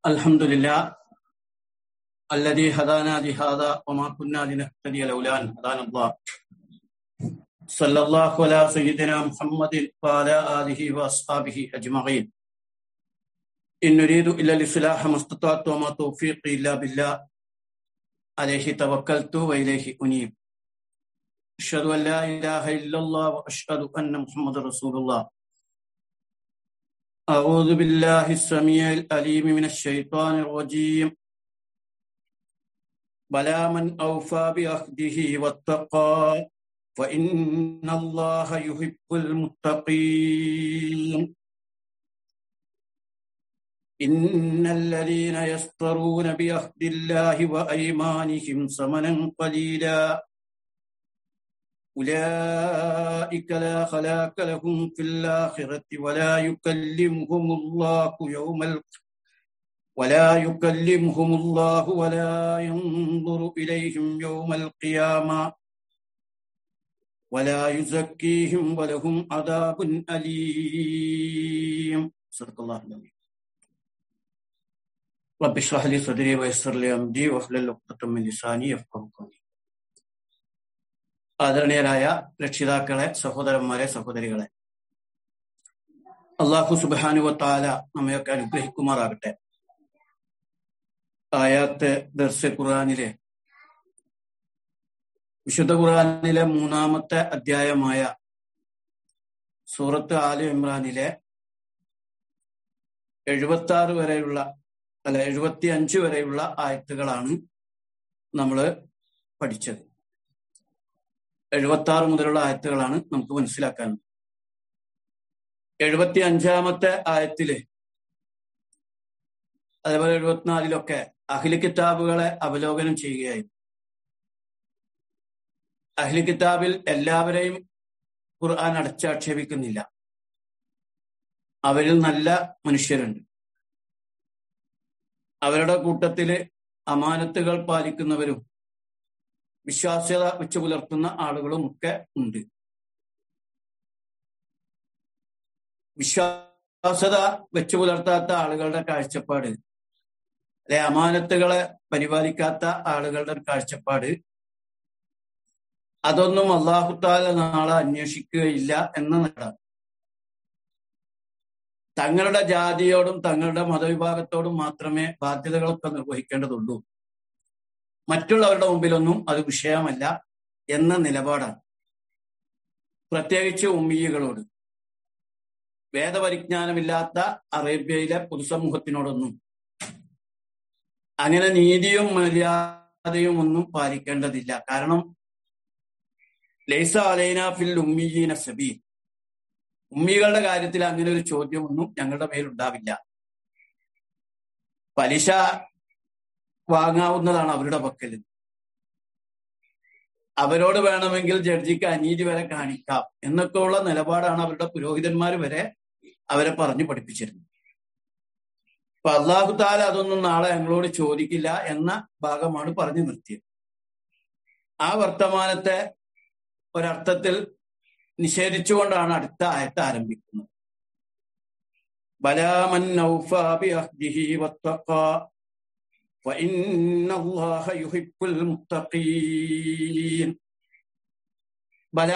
الحمد لله الذي هدانا لهذا وما كنا لنهتدي لولا ان هدانا الله صلى الله على سيدنا محمد وعلى اله واصحابه اجمعين ان نريد الا الاصلاح ما استطعت وما توفيقي الا بالله عليه توكلت واليه انيب اشهد ان لا اله الا الله واشهد ان محمد رسول الله أعوذ بالله السميع الأليم من الشيطان الرجيم بلى من أوفى بعهده واتقى فإن الله يحب المتقين إن الذين يشترون بعهد الله وأيمانهم ثمنا قليلا أولئك لا خلاق لهم في الآخرة ولا يكلمهم الله يوم ال... ولا يكلمهم الله ولا ينظر إليهم يوم القيامة ولا يزكيهم ولهم عذاب أليم صدق الله العظيم رب اشرح لي صدري ويسر لي أمري واحلل عقدة من لساني يفقهوا قولي ആദരണീയരായ രക്ഷിതാക്കളെ സഹോദരന്മാരെ സഹോദരികളെ അള്ളാഹു സുബാനുവത്താല നമ്മയൊക്കെ അനുഗ്രഹിക്കുമാറാകട്ടെ ആയാത്ത് ദർശ ഖുർആാനിലെ വിശുദ്ധ ഖുർആാനിലെ മൂന്നാമത്തെ അധ്യായമായ സൂറത്ത് ആലു ഇമ്രാനിലെ എഴുപത്തി ആറ് വരെയുള്ള അല്ല എഴുപത്തി അഞ്ച് വരെയുള്ള ആയത്തുകളാണ് നമ്മൾ പഠിച്ചത് എഴുപത്തി ആറ് മുതലുള്ള ആയത്തുകളാണ് നമുക്ക് മനസ്സിലാക്കാൻ എഴുപത്തി അഞ്ചാമത്തെ ആയത്തില് അതേപോലെ എഴുപത്തിനാലിലൊക്കെ അഖിലി കിതാബുകളെ അവലോകനം ചെയ്യുകയായിരുന്നു അഖിലി കിതാബിൽ എല്ലാവരെയും ഖുർആൻ അടച്ചാക്ഷേപിക്കുന്നില്ല അവരിൽ നല്ല മനുഷ്യരുണ്ട് അവരുടെ കൂട്ടത്തില് അമാനത്തുകൾ പാലിക്കുന്നവരും വിശ്വാസ്യത വെച്ചു പുലർത്തുന്ന ആളുകളും ഒക്കെ ഉണ്ട് വിശ്വാസത വെച്ചു പുലർത്താത്ത ആളുകളുടെ കാഴ്ചപ്പാട് അല്ലെ അമാനത്തുകളെ പരിപാലിക്കാത്ത ആളുകളുടെ കാഴ്ചപ്പാട് അതൊന്നും അള്ളാഹുത്താല നാളെ അന്വേഷിക്കുകയില്ല എന്ന നേടാം തങ്ങളുടെ ജാതിയോടും തങ്ങളുടെ മതവിഭാഗത്തോടും മാത്രമേ ബാധ്യതകളൊക്കെ നിർവഹിക്കേണ്ടതുള്ളൂ മറ്റുള്ളവരുടെ മുമ്പിലൊന്നും അത് വിഷയമല്ല എന്ന നിലപാടാണ് പ്രത്യേകിച്ച് ഉമ്മിയകളോട് വേദപരിജ്ഞാനമില്ലാത്ത അറേബ്യയിലെ പൊതുസമൂഹത്തിനോടൊന്നും അങ്ങനെ നീതിയും മര്യാദയും ഒന്നും പാലിക്കേണ്ടതില്ല കാരണം ലൈസ അലൈന ഫിൽ ഉമ്മിയീന സബീൽ ഉമ്മികളുടെ കാര്യത്തിൽ അങ്ങനെ ഒരു ചോദ്യമൊന്നും ഞങ്ങളുടെ മേലുണ്ടാവില്ല പലിശ വാങ്ങാവുന്നതാണ് അവരുടെ പക്കൽ അവരോട് വേണമെങ്കിൽ ജഡ്ജിക്ക് അനീതി വരെ കാണിക്കാം എന്നൊക്കെയുള്ള നിലപാടാണ് അവരുടെ പുരോഹിതന്മാർ വരെ അവരെ പറഞ്ഞു പഠിപ്പിച്ചിരുന്നത് അപ്പൊ അള്ളാഹു താല അതൊന്നും നാളെ ഞങ്ങളോട് ചോദിക്കില്ല എന്ന ഭാഗമാണ് പറഞ്ഞു നിർത്തിയത് ആ വർത്തമാനത്തെ ഒരർത്ഥത്തിൽ നിഷേധിച്ചുകൊണ്ടാണ് അടുത്ത ആയത്ത് ആരംഭിക്കുന്നത് ബലാമൻ وإن الله يحب المتقين ബല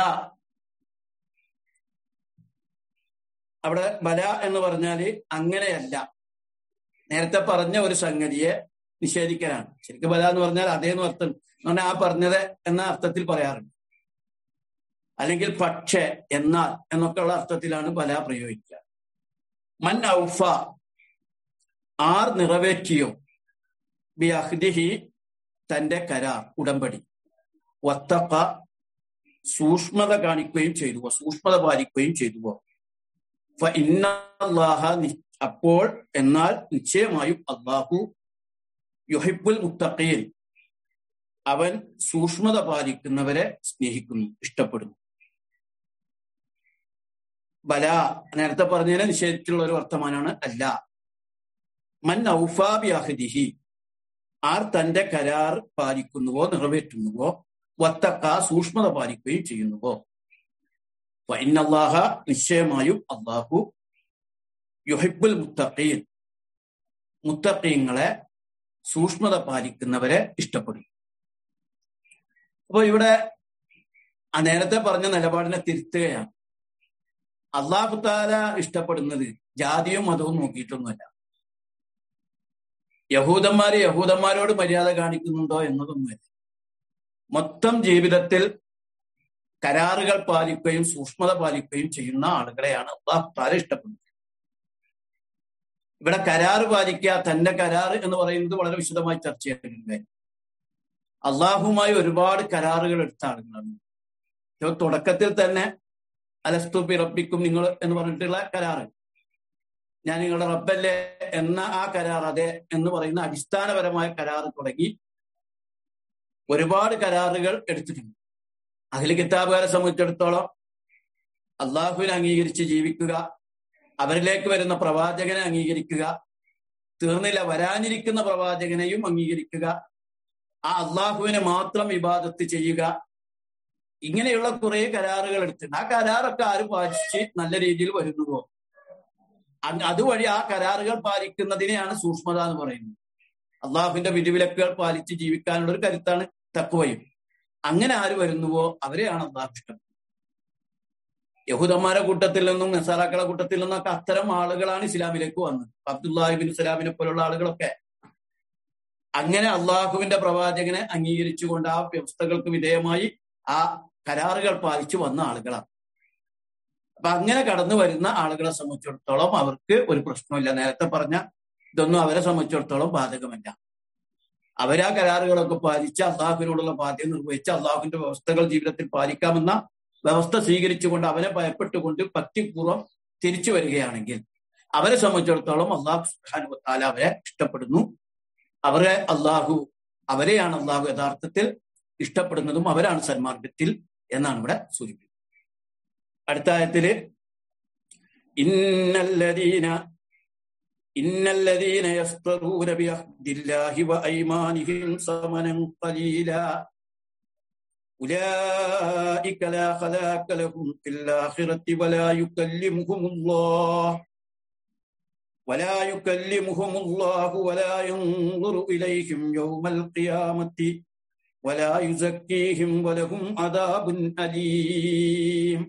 അവിടെ ബല എന്ന് പറഞ്ഞാല് അങ്ങനെയല്ല നേരത്തെ പറഞ്ഞ ഒരു സംഗതിയെ നിഷേധിക്കലാണ് ശരിക്കും ബല എന്ന് പറഞ്ഞാൽ അതേന്ന് അർത്ഥം എന്ന് പറഞ്ഞാൽ ആ പറഞ്ഞത് എന്ന അർത്ഥത്തിൽ പറയാറുണ്ട് അല്ലെങ്കിൽ പക്ഷേ എന്നാൽ എന്നൊക്കെയുള്ള അർത്ഥത്തിലാണ് ബല പ്രയോഗിക്കുക മൻ ഔഫ ആർ നിറവേറ്റിയോ ബിഅഹ്ദിഹി തന്റെ കരാർ ഉടമ്പടി വത്തക്ക സൂക്ഷ്മത കാണിക്കുകയും ചെയ്തുവോ സൂക്ഷ്മത പാലിക്കുകയും ചെയ്തുവോ ഇന്നല്ലാഹ അപ്പോൾ എന്നാൽ നിശ്ചയമായും അള്ളാഹു യുഹിബുൽ മുത്തഖീൻ അവൻ സൂക്ഷ്മത പാലിക്കുന്നവരെ സ്നേഹിക്കുന്നു ഇഷ്ടപ്പെടുന്നു ബല നേരത്തെ പറഞ്ഞതിനെ നിഷേധിച്ചുള്ള ഒരു വർത്തമാനമാണ് അല്ല മൻ ഔഫാബിയാഹിദിഹി ആർ തന്റെ കരാർ പാലിക്കുന്നുവോ നിറവേറ്റുന്നുവോ വത്തക്ക സൂക്ഷ്മത പാലിക്കുകയും ചെയ്യുന്നുവോ ഇന്നല്ലാഹ നിശ്ചയമായും അള്ളാഹു യുഹിബുൽ മുത്തഖീൻ മുത്തക്കീങ്ങളെ സൂക്ഷ്മത പാലിക്കുന്നവരെ ഇഷ്ടപ്പെടും അപ്പൊ ഇവിടെ ആ നേരത്തെ പറഞ്ഞ നിലപാടിനെ തിരുത്തുകയാണ് അള്ളാഹു താല ഇഷ്ടപ്പെടുന്നത് ജാതിയും മതവും നോക്കിയിട്ടൊന്നുമല്ല യഹൂദന്മാര് യഹൂദന്മാരോട് മര്യാദ കാണിക്കുന്നുണ്ടോ എന്നതൊന്നുമല്ല മൊത്തം ജീവിതത്തിൽ കരാറുകൾ പാലിക്കുകയും സൂക്ഷ്മത പാലിക്കുകയും ചെയ്യുന്ന ആളുകളെയാണ് അള്ളാഹു താല ഇഷ്ടപ്പെടുന്നത് ഇവിടെ കരാറ് പാലിക്കുക തന്റെ കരാറ് എന്ന് പറയുന്നത് വളരെ വിശദമായി ചർച്ച ചെയ്തിട്ടുണ്ട് അള്ളാഹുമായി ഒരുപാട് കരാറുകൾ എടുത്ത ആളുകളാണ് തുടക്കത്തിൽ തന്നെ അലസ്തുബി റബ്ബിക്കും നിങ്ങൾ എന്ന് പറഞ്ഞിട്ടുള്ള കരാറ് ഞാൻ നിങ്ങളുടെ റബ്ബല്ലേ എന്ന ആ കരാർ അതെ എന്ന് പറയുന്ന അടിസ്ഥാനപരമായ കരാറ് തുടങ്ങി ഒരുപാട് കരാറുകൾ എടുത്തിട്ടുണ്ട് അതിൽ കിതാബുകാരെ സംബന്ധിച്ചിടത്തോളം അള്ളാഹുവിനെ അംഗീകരിച്ച് ജീവിക്കുക അവരിലേക്ക് വരുന്ന പ്രവാചകനെ അംഗീകരിക്കുക തീർന്നില്ല വരാനിരിക്കുന്ന പ്രവാചകനെയും അംഗീകരിക്കുക ആ അള്ളാഹുവിനെ മാത്രം വിവാദത്ത് ചെയ്യുക ഇങ്ങനെയുള്ള കുറെ കരാറുകൾ എടുത്തിട്ടുണ്ട് ആ കരാറൊക്കെ ആര് പാലിച്ച് നല്ല രീതിയിൽ വരുന്നുവോ അതുവഴി ആ കരാറുകൾ പാലിക്കുന്നതിനെയാണ് സൂക്ഷ്മത എന്ന് പറയുന്നത് അള്ളാഹുവിന്റെ വിധിവിലക്കുകൾ പാലിച്ച് ജീവിക്കാനുള്ള ഒരു കരുത്താണ് തക്കുവയും അങ്ങനെ ആര് വരുന്നുവോ അവരെയാണ് അള്ളാഹു ഇഷ്ടം യഹൂദന്മാരെ കൂട്ടത്തിൽ നിന്നും നസാറാക്കളെ കൂട്ടത്തിൽ നിന്നൊക്കെ അത്തരം ആളുകളാണ് ഇസ്ലാമിലേക്ക് വന്നത് അബ്ദുല്ലാഹിബിൻ ഇസ്ലാമിനെ പോലുള്ള ആളുകളൊക്കെ അങ്ങനെ അള്ളാഹുവിന്റെ പ്രവാചകനെ അംഗീകരിച്ചുകൊണ്ട് ആ വ്യവസ്ഥകൾക്ക് വിധേയമായി ആ കരാറുകൾ പാലിച്ചു വന്ന ആളുകളാണ് അപ്പൊ അങ്ങനെ കടന്നു വരുന്ന ആളുകളെ സംബന്ധിച്ചിടത്തോളം അവർക്ക് ഒരു പ്രശ്നമില്ല നേരത്തെ പറഞ്ഞ ഇതൊന്നും അവരെ സംബന്ധിച്ചിടത്തോളം ബാധകമല്ല അവരാ കരാറുകളൊക്കെ പാലിച്ച് അള്ളാഹുവിനോടുള്ള ബാധ്യത നിർവഹിച്ച് അള്ളാഹുവിന്റെ വ്യവസ്ഥകൾ ജീവിതത്തിൽ പാലിക്കാമെന്ന വ്യവസ്ഥ സ്വീകരിച്ചുകൊണ്ട് അവനെ ഭയപ്പെട്ടുകൊണ്ട് ഭക്തിപൂർവ്വം തിരിച്ചു വരികയാണെങ്കിൽ അവരെ സംബന്ധിച്ചിടത്തോളം അള്ളാഹു സുഹാനുവത്താല അവരെ ഇഷ്ടപ്പെടുന്നു അവരെ അള്ളാഹു അവരെയാണ് അള്ളാഹു യഥാർത്ഥത്തിൽ ഇഷ്ടപ്പെടുന്നതും അവരാണ് സന്മാർഗത്തിൽ എന്നാണ് ഇവിടെ സൂചിപ്പിക്കുന്നത് അടുത്ത ആയത്തില് ഇന്നല്ലദീന ഇന്നല്ലദീന യസ്തറൂന ബിഅഹ്ദില്ലാഹി വഅയ്മാനിഹിം സമനൻ ഖലീലാ أولئك لا خلاق لهم في الآخرة ولا يكلمهم الله ولا يكلمهم الله ولا ينظر إليهم يوم القيامة ولا يزكيهم ولهم عذاب أليم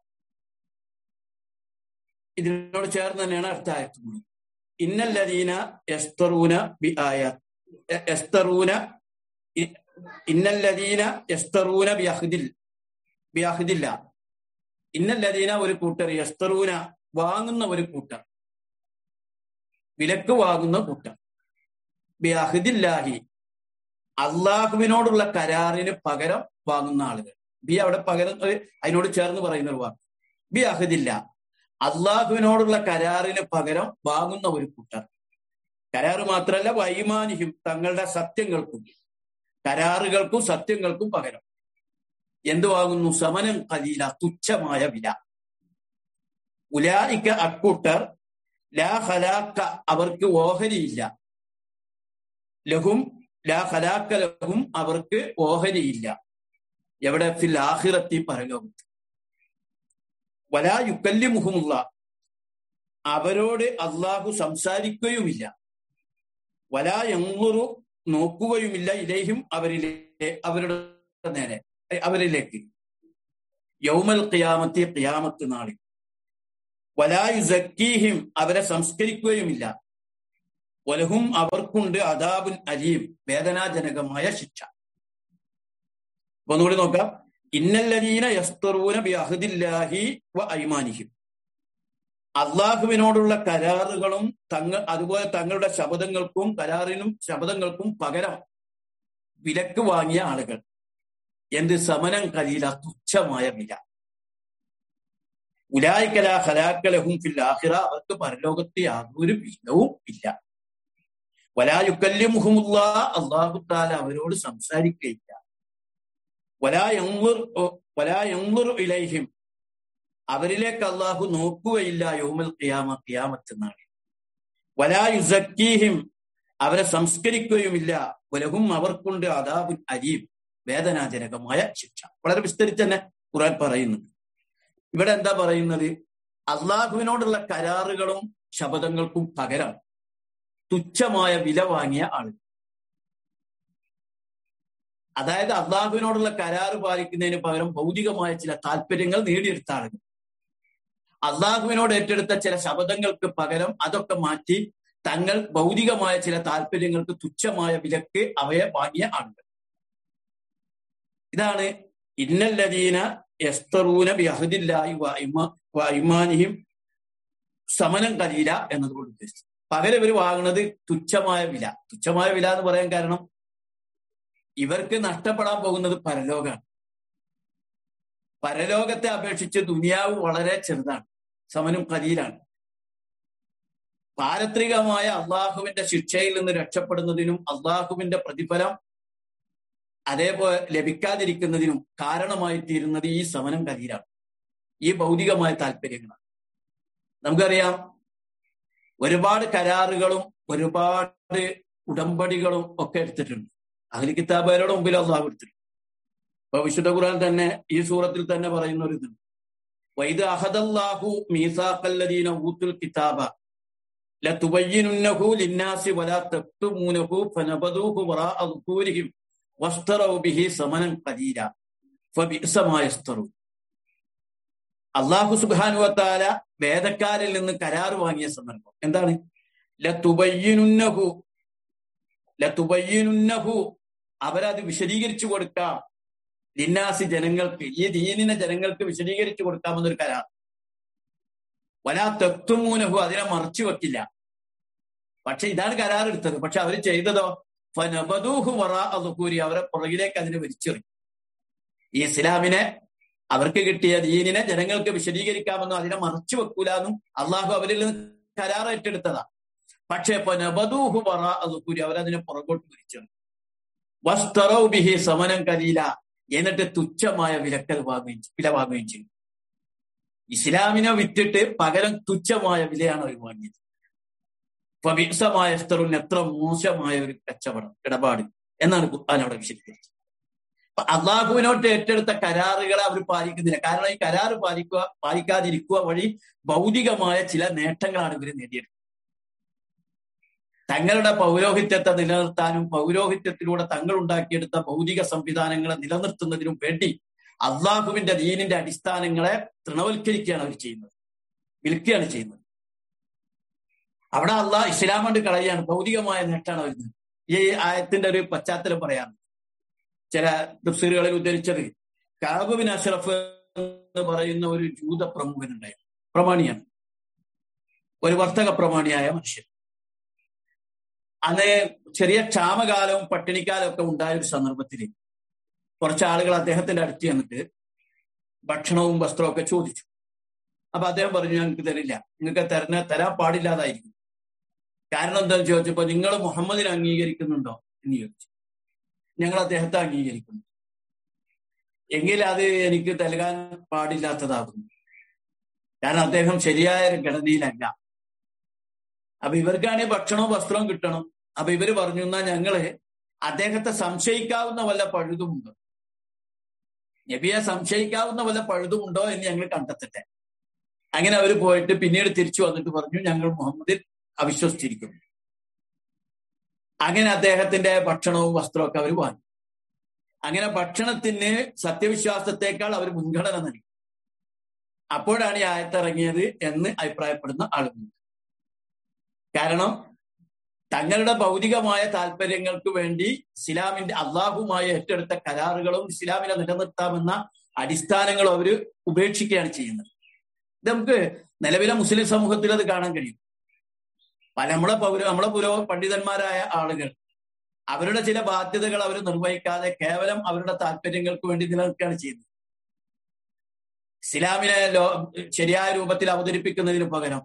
ഇതിനോട് ചേർന്ന് തന്നെയാണ് അടുത്ത ആയത്തും ഇന്നല്ലദീന എസ്തറൂന ബി ആയ എസ്തറൂന ഇന്നല്ലദീന എസ്തറൂന ബിഅഹ്ദിൽ ബിഅഹ്ദില്ല ഇന്നല്ലദീന ഒരു കൂട്ടർ എസ്തറൂന വാങ്ങുന്ന ഒരു കൂട്ടർ വിലക്ക് വാങ്ങുന്ന കൂട്ടർ ബിഅഹ്ദില്ലാഹി അള്ളാഹുവിനോടുള്ള കരാറിന് പകരം വാങ്ങുന്ന ആളുകൾ ബി അവിടെ പകരം അതിനോട് ചേർന്ന് പറയുന്ന ഒരു വാക്ക് ബി അഹദില്ല അള്ളാഹുവിനോടുള്ള കരാറിന് പകരം വാങ്ങുന്ന ഒരു കൂട്ടർ കരാറ് മാത്രമല്ല വൈമാനിക്കും തങ്ങളുടെ സത്യങ്ങൾക്കും കരാറുകൾക്കും സത്യങ്ങൾക്കും പകരം എന്ത് വാങ്ങുന്നു സമനം കലീല തുച്ഛമായ വില ഉലായിക്ക അക്കൂട്ടർ ലാ ഹലാക്ക അവർക്ക് ഓഹരിയില്ല ലഹും ലാ ഹലാക്ക ലഹും അവർക്ക് ഓഹരിയില്ല എവിടെ ഫിൽ ആഹിറത്തി പരലോകത്ത് വലാ യുക്കല്ലി മുഹമുള്ള അവരോട് അള്ളാഹു സംസാരിക്കുകയുമില്ല വലാ എങ്ങുറു നോക്കുകയുമില്ല ഇലേഹിം അവരിലെ അവരുടെ നേരെ അവരിലേക്ക് യൗമൽ ഖിയാമത്തി ഖിയാമത്ത് നാളിൽ വലായുസക്കീഹിം അവരെ സംസ്കരിക്കുകയുമില്ല വലഹും അവർക്കുണ്ട് അദാബുൻ അലീം വേദനാജനകമായ ശിക്ഷ ഒന്നുകൂടി നോക്കാം ഇന്നല്ലരീന യസ്തറൂന ബി അഹദില്ലാഹി വ ഐമാനിഹിം അള്ളാഹുവിനോടുള്ള കരാറുകളും തങ്ങൾ അതുപോലെ തങ്ങളുടെ ശബ്ദങ്ങൾക്കും കരാറിനും ശബ്ദങ്ങൾക്കും പകരം വിലക്ക് വാങ്ങിയ ആളുകൾ എന്ത് സമനം കലീല തുച്ഛമായ വില ഉലായിക്കല ഹലാക്കലഹും ഫിൽ ആഹിറ അവർക്ക് പരലോകത്തെ യാതൊരു വിലവും ഇല്ല വലായുക്കല്യമുഹമുല്ല അള്ളാഹു താല അവരോട് സംസാരിക്കുകയില്ല വലായങ്ങുർ വലായങ്ങുർ ഇലൈഹിം അവരിലേക്ക് അള്ളാഹു നോക്കുകയില്ല യോമൽ ഖിയാമ ഖിയാമത്ത് നാളിൽ വലായുസക്കീഹിം അവരെ സംസ്കരിക്കുകയുമില്ല വലഹും അവർക്കുണ്ട് അതാബുൻ അലീം വേദനാജനകമായ ശിക്ഷ വളരെ വിസ്തരിച്ച് തന്നെ ഖുറാൻ പറയുന്നുണ്ട് ഇവിടെ എന്താ പറയുന്നത് അള്ളാഹുവിനോടുള്ള കരാറുകളും ശബദങ്ങൾക്കും പകരം തുച്ഛമായ വില വാങ്ങിയ ആളുകൾ അതായത് അള്ളാഹുവിനോടുള്ള കരാറ് പാലിക്കുന്നതിന് പകരം ഭൗതികമായ ചില താല്പര്യങ്ങൾ നേടിയെടുത്ത ആളുകൾ അള്ളാഹുവിനോട് ഏറ്റെടുത്ത ചില ശബ്ദങ്ങൾക്ക് പകരം അതൊക്കെ മാറ്റി തങ്ങൾ ഭൗതികമായ ചില താല്പര്യങ്ങൾക്ക് തുച്ഛമായ വിലക്ക് അവയെ വാങ്ങിയ ആളുകൾ ഇതാണ് ഇന്നല്ലദീന യസ്തറൂന ബിഅഹദില്ലാഹി വൈമാനിഹിം സമനം കലീല എന്നതുകൊണ്ട് ഉദ്ദേശിച്ചു പകരം ഇവർ വാങ്ങുന്നത് തുച്ഛമായ വില തുച്ഛമായ വില എന്ന് പറയാൻ കാരണം ഇവർക്ക് നഷ്ടപ്പെടാൻ പോകുന്നത് പരലോകമാണ് പരലോകത്തെ അപേക്ഷിച്ച് ദുനിയാവ് വളരെ ചെറുതാണ് സമനും കലീലാണ് പാരത്രികമായ അള്ളാഹുവിന്റെ ശിക്ഷയിൽ നിന്ന് രക്ഷപ്പെടുന്നതിനും അള്ളാഹുവിന്റെ പ്രതിഫലം അതേപോലെ ലഭിക്കാതിരിക്കുന്നതിനും കാരണമായി തീരുന്നത് ഈ സമനം കലീലാണ് ഈ ഭൗതികമായ താല്പര്യങ്ങളാണ് നമുക്കറിയാം ഒരുപാട് കരാറുകളും ഒരുപാട് ഉടമ്പടികളും ഒക്കെ എടുത്തിട്ടുണ്ട് അഹ്ലി കിതാബുകാരുടെ മുമ്പിൽ അള്ളാഹു എടുത്തിട്ടുണ്ട് ഇപ്പൊ വിശുദ്ധ ഖുർആൻ തന്നെ ഈ സൂറത്തിൽ തന്നെ പറയുന്ന ഒരു ഇതുണ്ട് വൈദ് അഹദല്ലാഹു മീസാഖല്ലദീന ഊത്തുൽ കിതാബ ലതുബയ്യിനുന്നഹു ലിന്നാസി വലാ തക്തുമൂനഹു ഫനബദൂഹു വറാഅ ദുഹൂരിഹിം വസ്തറൗ ബിഹി സമനൻ ഖലീല ഫബിഅസ മാ യസ്തറൂ അള്ളാഹു സുബ്ഹാനഹു വതആല വേദക്കാരിൽ നിന്ന് കരാർ വാങ്ങിയ സന്ദർഭം എന്താണ് ലതുബയ്യിനുന്നഹു ലതുബയ്യിനുന്നഹു അവരത് വിശദീകരിച്ചു കൊടുക്കാം ലിന്നാസി ജനങ്ങൾക്ക് ഈ ദീനിനെ ജനങ്ങൾക്ക് വിശദീകരിച്ചു കൊടുക്കാമെന്നൊരു കരാർ വലാ തെത്തുമൂനഹു അതിനെ മറച്ചു വെക്കില്ല പക്ഷെ ഇതാണ് കരാർ എടുത്തത് പക്ഷെ അവർ ചെയ്തതോ ഫനബദൂഹു വറ അതുകൂരി അവരെ പുറകിലേക്ക് അതിനെ വലിച്ചെറി ഈ ഇസ്ലാമിനെ അവർക്ക് കിട്ടിയ ദീനിനെ ജനങ്ങൾക്ക് വിശദീകരിക്കാമെന്നും അതിനെ മറച്ചു വെക്കൂലെന്നും അള്ളാഹു അവരിൽ നിന്ന് കരാർ ഏറ്റെടുത്തതാ പക്ഷെ ഫനബദൂഹു വറ അതുകൂരി അവരതിനെ പുറകോട്ട് വലിച്ചെറി വസ്തറൗ ബിഹി സമനം കലീല എന്നിട്ട് തുച്ഛമായ വിലക്കൽ വാങ്ങുകയും വില വാങ്ങുകയും ചെയ്യും ഇസ്ലാമിനെ വിറ്റിട്ട് പകരം തുച്ഛമായ വിലയാണ് അവർ വാങ്ങിയത് ഫബീസമായ സ്തറുൻ എത്ര മോശമായ ഒരു കച്ചവടം ഇടപാട് എന്നാണ് ഖുർആൻ അവിടെ വിശദീകരിച്ചത് അപ്പൊ അള്ളാഹുവിനോട്ട് ഏറ്റെടുത്ത കരാറുകളെ അവർ പാലിക്കുന്നില്ല കാരണം ഈ കരാറ് പാലിക്കുക പാലിക്കാതിരിക്കുക വഴി ഭൗതികമായ ചില നേട്ടങ്ങളാണ് ഇവർ നേടിയെടുക്കുന്നത് തങ്ങളുടെ പൗരോഹിത്യത്തെ നിലനിർത്താനും പൗരോഹിത്യത്തിലൂടെ തങ്ങൾ ഉണ്ടാക്കിയെടുത്ത ഭൗതിക സംവിധാനങ്ങളെ നിലനിർത്തുന്നതിനും വേണ്ടി അള്ളാഹുവിന്റെ ദീനിന്റെ അടിസ്ഥാനങ്ങളെ തൃണവൽക്കരിക്കുകയാണ് അവർ ചെയ്യുന്നത് വിൽക്കുകയാണ് ചെയ്യുന്നത് അവിടെ അള്ളാഹ് ഇസ്ലാം കൊണ്ട് കളയാണ് ഭൗതികമായ നേട്ടമാണ് വരുന്നത് ഈ ആയത്തിന്റെ ഒരു പശ്ചാത്തലം പറയാറ് ചില തഫ്സീറുകളിൽ ഉദ്ധരിച്ചത് കാബുബിൻ അഷ്റഫ് എന്ന് പറയുന്ന ഒരു ജൂത പ്രമുഖനുണ്ടായിരുന്നു പ്രമാണിയാണ് ഒരു വർത്തക പ്രമാണിയായ മനുഷ്യൻ അന്ന് ചെറിയ ക്ഷാമകാലവും പട്ടിണിക്കാലവും ഒക്കെ ഉണ്ടായ ഒരു സന്ദർഭത്തിൽ കുറച്ച് ആളുകൾ അദ്ദേഹത്തിന്റെ അടുത്ത് ചെന്നിട്ട് ഭക്ഷണവും വസ്ത്രവും ഒക്കെ ചോദിച്ചു അപ്പൊ അദ്ദേഹം പറഞ്ഞു ഞങ്ങൾക്ക് തരില്ല നിങ്ങൾക്ക് തരുന്ന തരാൻ പാടില്ലാതായിരിക്കും കാരണം എന്താണെന്ന് ചോദിച്ചപ്പോ നിങ്ങൾ മുഹമ്മദിനെ അംഗീകരിക്കുന്നുണ്ടോ എന്ന് ചോദിച്ചു ഞങ്ങൾ അദ്ദേഹത്തെ അംഗീകരിക്കുന്നു എങ്കിൽ അത് എനിക്ക് നൽകാൻ പാടില്ലാത്തതാകുന്നു കാരണം അദ്ദേഹം ശരിയായ ഒരു ഘടനയിലല്ല അപ്പൊ ഇവർക്കാണെങ്കിൽ ഭക്ഷണവും വസ്ത്രവും കിട്ടണം അപ്പൊ ഇവര് പറഞ്ഞു എന്നാ ഞങ്ങള് അദ്ദേഹത്തെ സംശയിക്കാവുന്ന വല്ല പഴുതുമുണ്ടോ നബിയെ സംശയിക്കാവുന്ന വല്ല പഴുതുമുണ്ടോ എന്ന് ഞങ്ങൾ കണ്ടെത്തട്ടെ അങ്ങനെ അവർ പോയിട്ട് പിന്നീട് തിരിച്ചു വന്നിട്ട് പറഞ്ഞു ഞങ്ങൾ മുഹമ്മദിൽ അവിശ്വസിച്ചിരിക്കുന്നു അങ്ങനെ അദ്ദേഹത്തിന്റെ ഭക്ഷണവും വസ്ത്രവും ഒക്കെ അവർ വാങ്ങി അങ്ങനെ ഭക്ഷണത്തിന് സത്യവിശ്വാസത്തെക്കാൾ അവർ മുൻഗണന നൽകി അപ്പോഴാണ് ഈ ആയത്തിറങ്ങിയത് എന്ന് അഭിപ്രായപ്പെടുന്ന ആളുകളുണ്ട് കാരണം തങ്ങളുടെ ഭൗതികമായ താല്പര്യങ്ങൾക്ക് വേണ്ടി ഇസ്ലാമിന്റെ അള്ളാഹുമായി ഏറ്റെടുത്ത കരാറുകളും ഇസ്ലാമിനെ നിലനിർത്താമെന്ന അടിസ്ഥാനങ്ങളും അവർ ഉപേക്ഷിക്കുകയാണ് ചെയ്യുന്നത് ഇത് നമുക്ക് നിലവിലെ മുസ്ലിം സമൂഹത്തിൽ അത് കാണാൻ കഴിയും പല നമ്മളെ പൗര നമ്മളെ പുരോ പണ്ഡിതന്മാരായ ആളുകൾ അവരുടെ ചില ബാധ്യതകൾ അവർ നിർവഹിക്കാതെ കേവലം അവരുടെ താല്പര്യങ്ങൾക്ക് വേണ്ടി നിലനിൽക്കുകയാണ് ചെയ്യുന്നത് ഇസ്ലാമിനെ ലോ ശരിയായ രൂപത്തിൽ അവതരിപ്പിക്കുന്നതിന് പകരം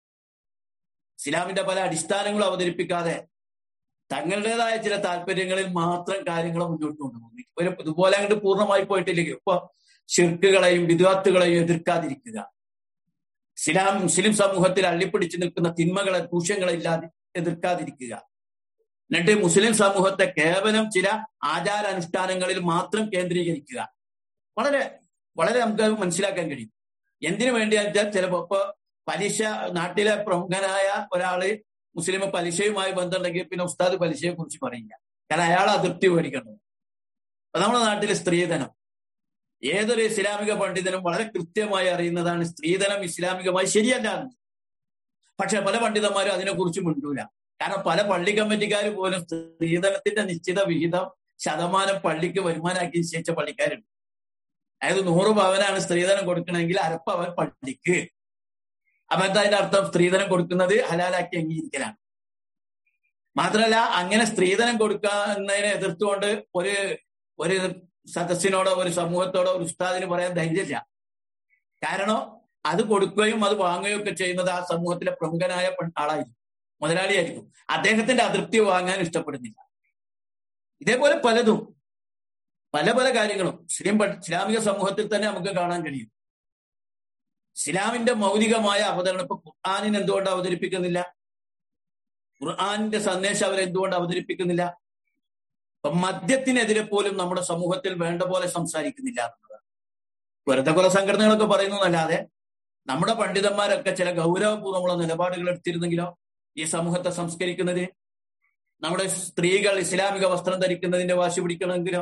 ഇസ്ലാമിന്റെ പല അടിസ്ഥാനങ്ങളും അവതരിപ്പിക്കാതെ തങ്ങളുടേതായ ചില താല്പര്യങ്ങളിൽ മാത്രം കാര്യങ്ങൾ മുന്നോട്ട് കൊണ്ടുപോകുന്നു ഒരു ഇതുപോലെ അങ്ങോട്ട് പൂർണ്ണമായി പോയിട്ടില്ലെങ്കിൽ ഇപ്പൊ ഷിർക്കുകളെയും വിദ്വാത്തുകളെയും എതിർക്കാതിരിക്കുക ഇസ്ലാം മുസ്ലിം സമൂഹത്തിൽ അള്ളിപ്പിടിച്ചു നിൽക്കുന്ന തിന്മകളെ ദൂഷ്യങ്ങളെ ഇല്ലാതെ എതിർക്കാതിരിക്കുക എന്നിട്ട് മുസ്ലിം സമൂഹത്തെ കേവലം ചില ആചാരാനുഷ്ഠാനങ്ങളിൽ മാത്രം കേന്ദ്രീകരിക്കുക വളരെ വളരെ നമുക്ക് മനസ്സിലാക്കാൻ കഴിയും എന്തിനു വേണ്ടിയാ വെച്ചാൽ ചിലപ്പോ ഇപ്പൊ പലിശ നാട്ടിലെ പ്രമുഖനായ ഒരാള് മുസ്ലിം പലിശയുമായി ബന്ധമുണ്ടെങ്കിൽ പിന്നെ ഉസ്താദ് പലിശയെ കുറിച്ച് പറയില്ല കാരണം അയാൾ അതിർത്തി മേടിക്കണം അപ്പൊ നമ്മുടെ നാട്ടിലെ സ്ത്രീധനം ഏതൊരു ഇസ്ലാമിക പണ്ഡിതനും വളരെ കൃത്യമായി അറിയുന്നതാണ് സ്ത്രീധനം ഇസ്ലാമികമായി ശരിയല്ല എന്ന്. പക്ഷെ പല പണ്ഡിതന്മാരും അതിനെക്കുറിച്ച് മിണ്ടൂല കാരണം പല പള്ളി കമ്മിറ്റിക്കാർ പോലും സ്ത്രീധനത്തിന്റെ നിശ്ചിത വിഹിതം ശതമാനം പള്ളിക്ക് വരുമാനാക്കി നിശ്ചയിച്ച പള്ളിക്കാരുണ്ട് അതായത് നൂറ് പവനാണ് സ്ത്രീധനം കൊടുക്കണമെങ്കിൽ അരപ്പവൻ പള്ളിക്ക് അപ്പൊ എന്താ അതിന്റെ അർത്ഥം സ്ത്രീധനം കൊടുക്കുന്നത് ഹലാലാക്കി അംഗീകരിക്കലാണ് മാത്രമല്ല അങ്ങനെ സ്ത്രീധനം കൊടുക്കുന്നതിനെ എതിർത്തുകൊണ്ട് ഒരു ഒരു സദസ്സിനോടോ ഒരു സമൂഹത്തോടോ ഒരു ഉസ്താദിന് പറയാൻ ധൈര്യമില്ല കാരണം അത് കൊടുക്കുകയും അത് വാങ്ങുകയും ഒക്കെ ചെയ്യുന്നത് ആ സമൂഹത്തിലെ പ്രമുഖനായ പെൺ- ആളായിരിക്കും മുതലാളിയായിരിക്കും അദ്ദേഹത്തിന്റെ അതൃപ്തി വാങ്ങാൻ ഇഷ്ടപ്പെടുന്നില്ല ഇതേപോലെ പലതും പല പല കാര്യങ്ങളും മുസ്ലിം പ- ഇസ്ലാമിക സമൂഹത്തിൽ തന്നെ നമുക്ക് കാണാൻ കഴിയും ഇസ്ലാമിന്റെ മൗലികമായ അവതരണം ഇപ്പൊ ഖുർആാനിന് എന്തുകൊണ്ട് അവതരിപ്പിക്കുന്നില്ല ഖുർആാനിന്റെ സന്ദേശം അവരെന്തുകൊണ്ട് അവതരിപ്പിക്കുന്നില്ല ഇപ്പൊ മദ്യത്തിനെതിരെ പോലും നമ്മുടെ സമൂഹത്തിൽ വേണ്ട പോലെ സംസാരിക്കുന്നില്ല എന്നുള്ളതാണ് വെറുതെ കുറെ സംഘടനകളൊക്കെ പറയുന്നതല്ലാതെ നമ്മുടെ പണ്ഡിതന്മാരൊക്കെ ചില ഗൗരവപൂർവ്വമുള്ള നിലപാടുകൾ എടുത്തിരുന്നെങ്കിലോ ഈ സമൂഹത്തെ സംസ്കരിക്കുന്നതിന് നമ്മുടെ സ്ത്രീകൾ ഇസ്ലാമിക വസ്ത്രം ധരിക്കുന്നതിന്റെ വാശി പിടിക്കണമെങ്കിലോ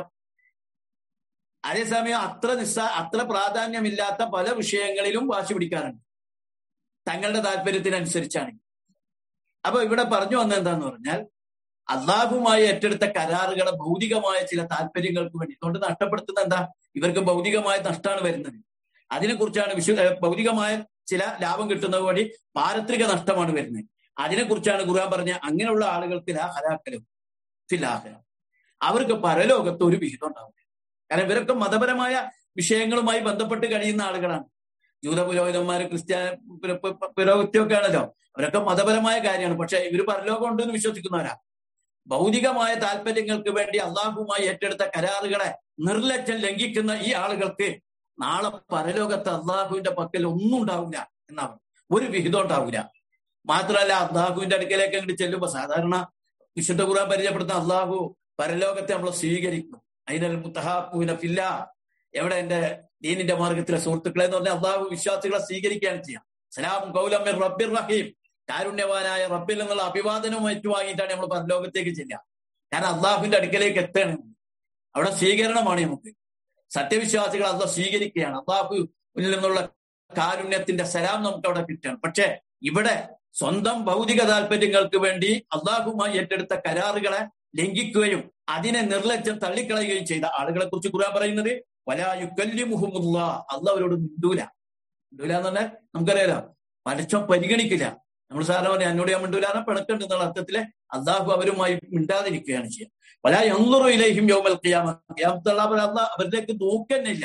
അതേസമയം അത്ര നിസ്സാ അത്ര പ്രാധാന്യമില്ലാത്ത പല വിഷയങ്ങളിലും വാശി പിടിക്കാറുണ്ട് തങ്ങളുടെ താല്പര്യത്തിനനുസരിച്ചാണ് അപ്പൊ ഇവിടെ പറഞ്ഞു വന്നത് എന്താന്ന് പറഞ്ഞാൽ അള്ളാഹുമായി ഏറ്റെടുത്ത കരാറുകളെ ഭൗതികമായ ചില താല്പര്യങ്ങൾക്ക് വേണ്ടി അതുകൊണ്ട് നഷ്ടപ്പെടുത്തുന്ന എന്താ ഇവർക്ക് ഭൗതികമായ നഷ്ടമാണ് വരുന്നത് അതിനെക്കുറിച്ചാണ് വിശു ഏഹ് ഭൗതികമായ ചില ലാഭം കിട്ടുന്നത് വഴി പാരത്രിക നഷ്ടമാണ് വരുന്നത് അതിനെക്കുറിച്ചാണ് ഖുർആൻ പറഞ്ഞ അങ്ങനെയുള്ള ആളുകൾക്ക് ലാ ഹലാക്കലും ഫിലാഹരം അവർക്ക് പരലോകത്ത് ഒരു വിഹിതം ഉണ്ടാവും കാരണം ഇവരൊക്കെ മതപരമായ വിഷയങ്ങളുമായി ബന്ധപ്പെട്ട് കഴിയുന്ന ആളുകളാണ് ജൂത പുരോഹിതന്മാര് ക്രിസ്ത്യാന പുര- പു- പുരോഹിത്യമൊക്കെ ആണല്ലോ അവരൊക്കെ മതപരമായ കാര്യമാണ് പക്ഷെ ഇവര് പരലോകം ഉണ്ടെന്ന് വിശ്വസിക്കുന്നവരാ ഭൗതികമായ താല്പര്യങ്ങൾക്ക് വേണ്ടി അള്ളാഹുമായി ഏറ്റെടുത്ത കരാറുകളെ നിർലജ്ജം ലംഘിക്കുന്ന ഈ ആളുകൾക്ക് നാളെ പരലോകത്ത് അള്ളാഹുവിന്റെ പക്കൽ ഒന്നും ഉണ്ടാവില്ല എന്നാണ് ഒരു വിഹിതം ഉണ്ടാവില്ല മാത്രമല്ല അള്ളാഹുവിന്റെ അടുക്കലേക്ക് അങ്ങോട്ട് ചെല്ലുമ്പോ സാധാരണ വിശുദ്ധ ഖുർആൻ പരിചയപ്പെടുത്തുന്ന അള്ളാഹു പരലോകത്തെ നമ്മൾ സ്വീകരിക്കും അതിനൽ മുത്തഹാപ്പൂന ഫില്ല എവിടെ എന്റെ ദീനിന്റെ മാർഗത്തിലെ സുഹൃത്തുക്കളെ എന്ന് പറഞ്ഞാൽ അള്ളാഹു വിശ്വാസികളെ സ്വീകരിക്കുകയാണ് ചെയ്യാം സലാം കൗലം റബ്ബിർ റഹീം കാരുണ്യവാനായ റബ്ബിൽ നിന്നുള്ള അഭിവാദനവും ഏറ്റുവാങ്ങിയിട്ടാണ് നമ്മൾ പരലോകത്തേക്ക് ചെല്ലുക കാരണം അള്ളാഹുവിന്റെ അടുക്കലേക്ക് എത്തണം അവിടെ സ്വീകരണമാണ് നമുക്ക് സത്യവിശ്വാസികൾ അള്ളാഹ് സ്വീകരിക്കുകയാണ് അള്ളാഹുവിൽ നിന്നുള്ള കാരുണ്യത്തിന്റെ സലാം നമുക്ക് അവിടെ കിട്ടുകയാണ് പക്ഷെ ഇവിടെ സ്വന്തം ഭൗതിക താല്പര്യങ്ങൾക്ക് വേണ്ടി അള്ളാഹുമായി ഏറ്റെടുത്ത കരാറുകളെ ലംഘിക്കുകയും അതിനെ നിർലജ്ജം തള്ളിക്കളയുകയും ചെയ്ത ആളുകളെ കുറിച്ച് ഖുർആൻ പറയുന്നത് വലായുക്കല്ലിമുഹുമുള്ള അള്ളാഹ് അവരോട് മിണ്ടൂല മിണ്ടൂല എന്ന് പറഞ്ഞാൽ നമുക്കറിയാലോ പരച്ചം പരിഗണിക്കില്ല നമ്മൾ സാധാരണ പറഞ്ഞ എന്നോട് ഞാൻ മിണ്ടൂലാന്ന് പിണക്കുണ്ട് എന്നുള്ള അർത്ഥത്തില് അള്ളാഹു അവരുമായി മിണ്ടാതിരിക്കുകയാണ് ചെയ്യുക വല എന്നുറു ഇലേഹിം യോമൽ ഖിയാമ ഖിയാമത്തുള്ള അള്ളാഹ് അവരിലേക്ക് നോക്കുന്നില്ല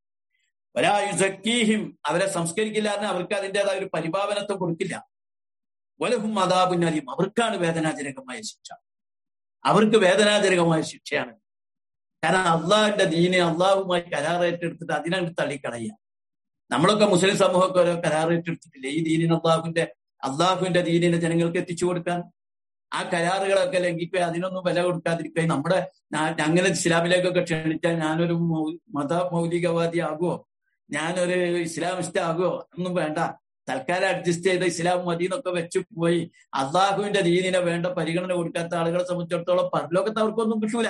വലായുസക്കീഹിം അവരെ സംസ്കരിക്കില്ല എന്ന് അവർക്ക് അതിൻ്റെതായ ഒരു പരിപാവനത്വം കൊടുക്കില്ല വലഹും അതാബുന്നലിയും അവർക്കാണ് വേദനാജനകമായ ശിക്ഷ അവർക്ക് വേദനാജനകമായ ശിക്ഷയാണ് കാരണം അള്ളാഹിന്റെ ദീനെ അള്ളാഹുമായി കരാറേറ്റെടുത്തിട്ട് അതിനങ്ങ് തള്ളിക്കളയുക നമ്മളൊക്കെ മുസ്ലിം സമൂഹമൊക്കെ ഓരോ കരാറേറ്റെടുത്തിട്ടില്ലേ ഈ ദീനിന് അള്ളാഹുവിന്റെ അള്ളാഹുവിന്റെ ദീനിനെ ജനങ്ങൾക്ക് എത്തിച്ചു കൊടുക്കാൻ ആ കരാറുകളൊക്കെ ലംഘിക്കുക അതിനൊന്നും വില കൊടുക്കാതിരിക്കുക നമ്മുടെ ഞാൻ- അങ്ങനെ ഇസ്ലാമിലേക്കൊക്കെ ക്ഷണിച്ചാൽ ഞാനൊരു മൗ- മത മൗലികവാദി ആകുമോ ഞാനൊരു ഇസ്ലാമിസ്റ്റ് ആകുമോ ഒന്നും വേണ്ട തൽക്കാലം അഡ്ജസ്റ്റ് ചെയ്ത് ഇസ്ലാം മതി എന്നൊക്കെ വെച്ച് പോയി അള്ളാഹുവിന്റെ ദീനിനെ വേണ്ട പരിഗണന കൊടുക്കാത്ത ആളുകളെ സംബന്ധിച്ചിടത്തോളം പരലോകത്ത് അവർക്കൊന്നും കിട്ടൂല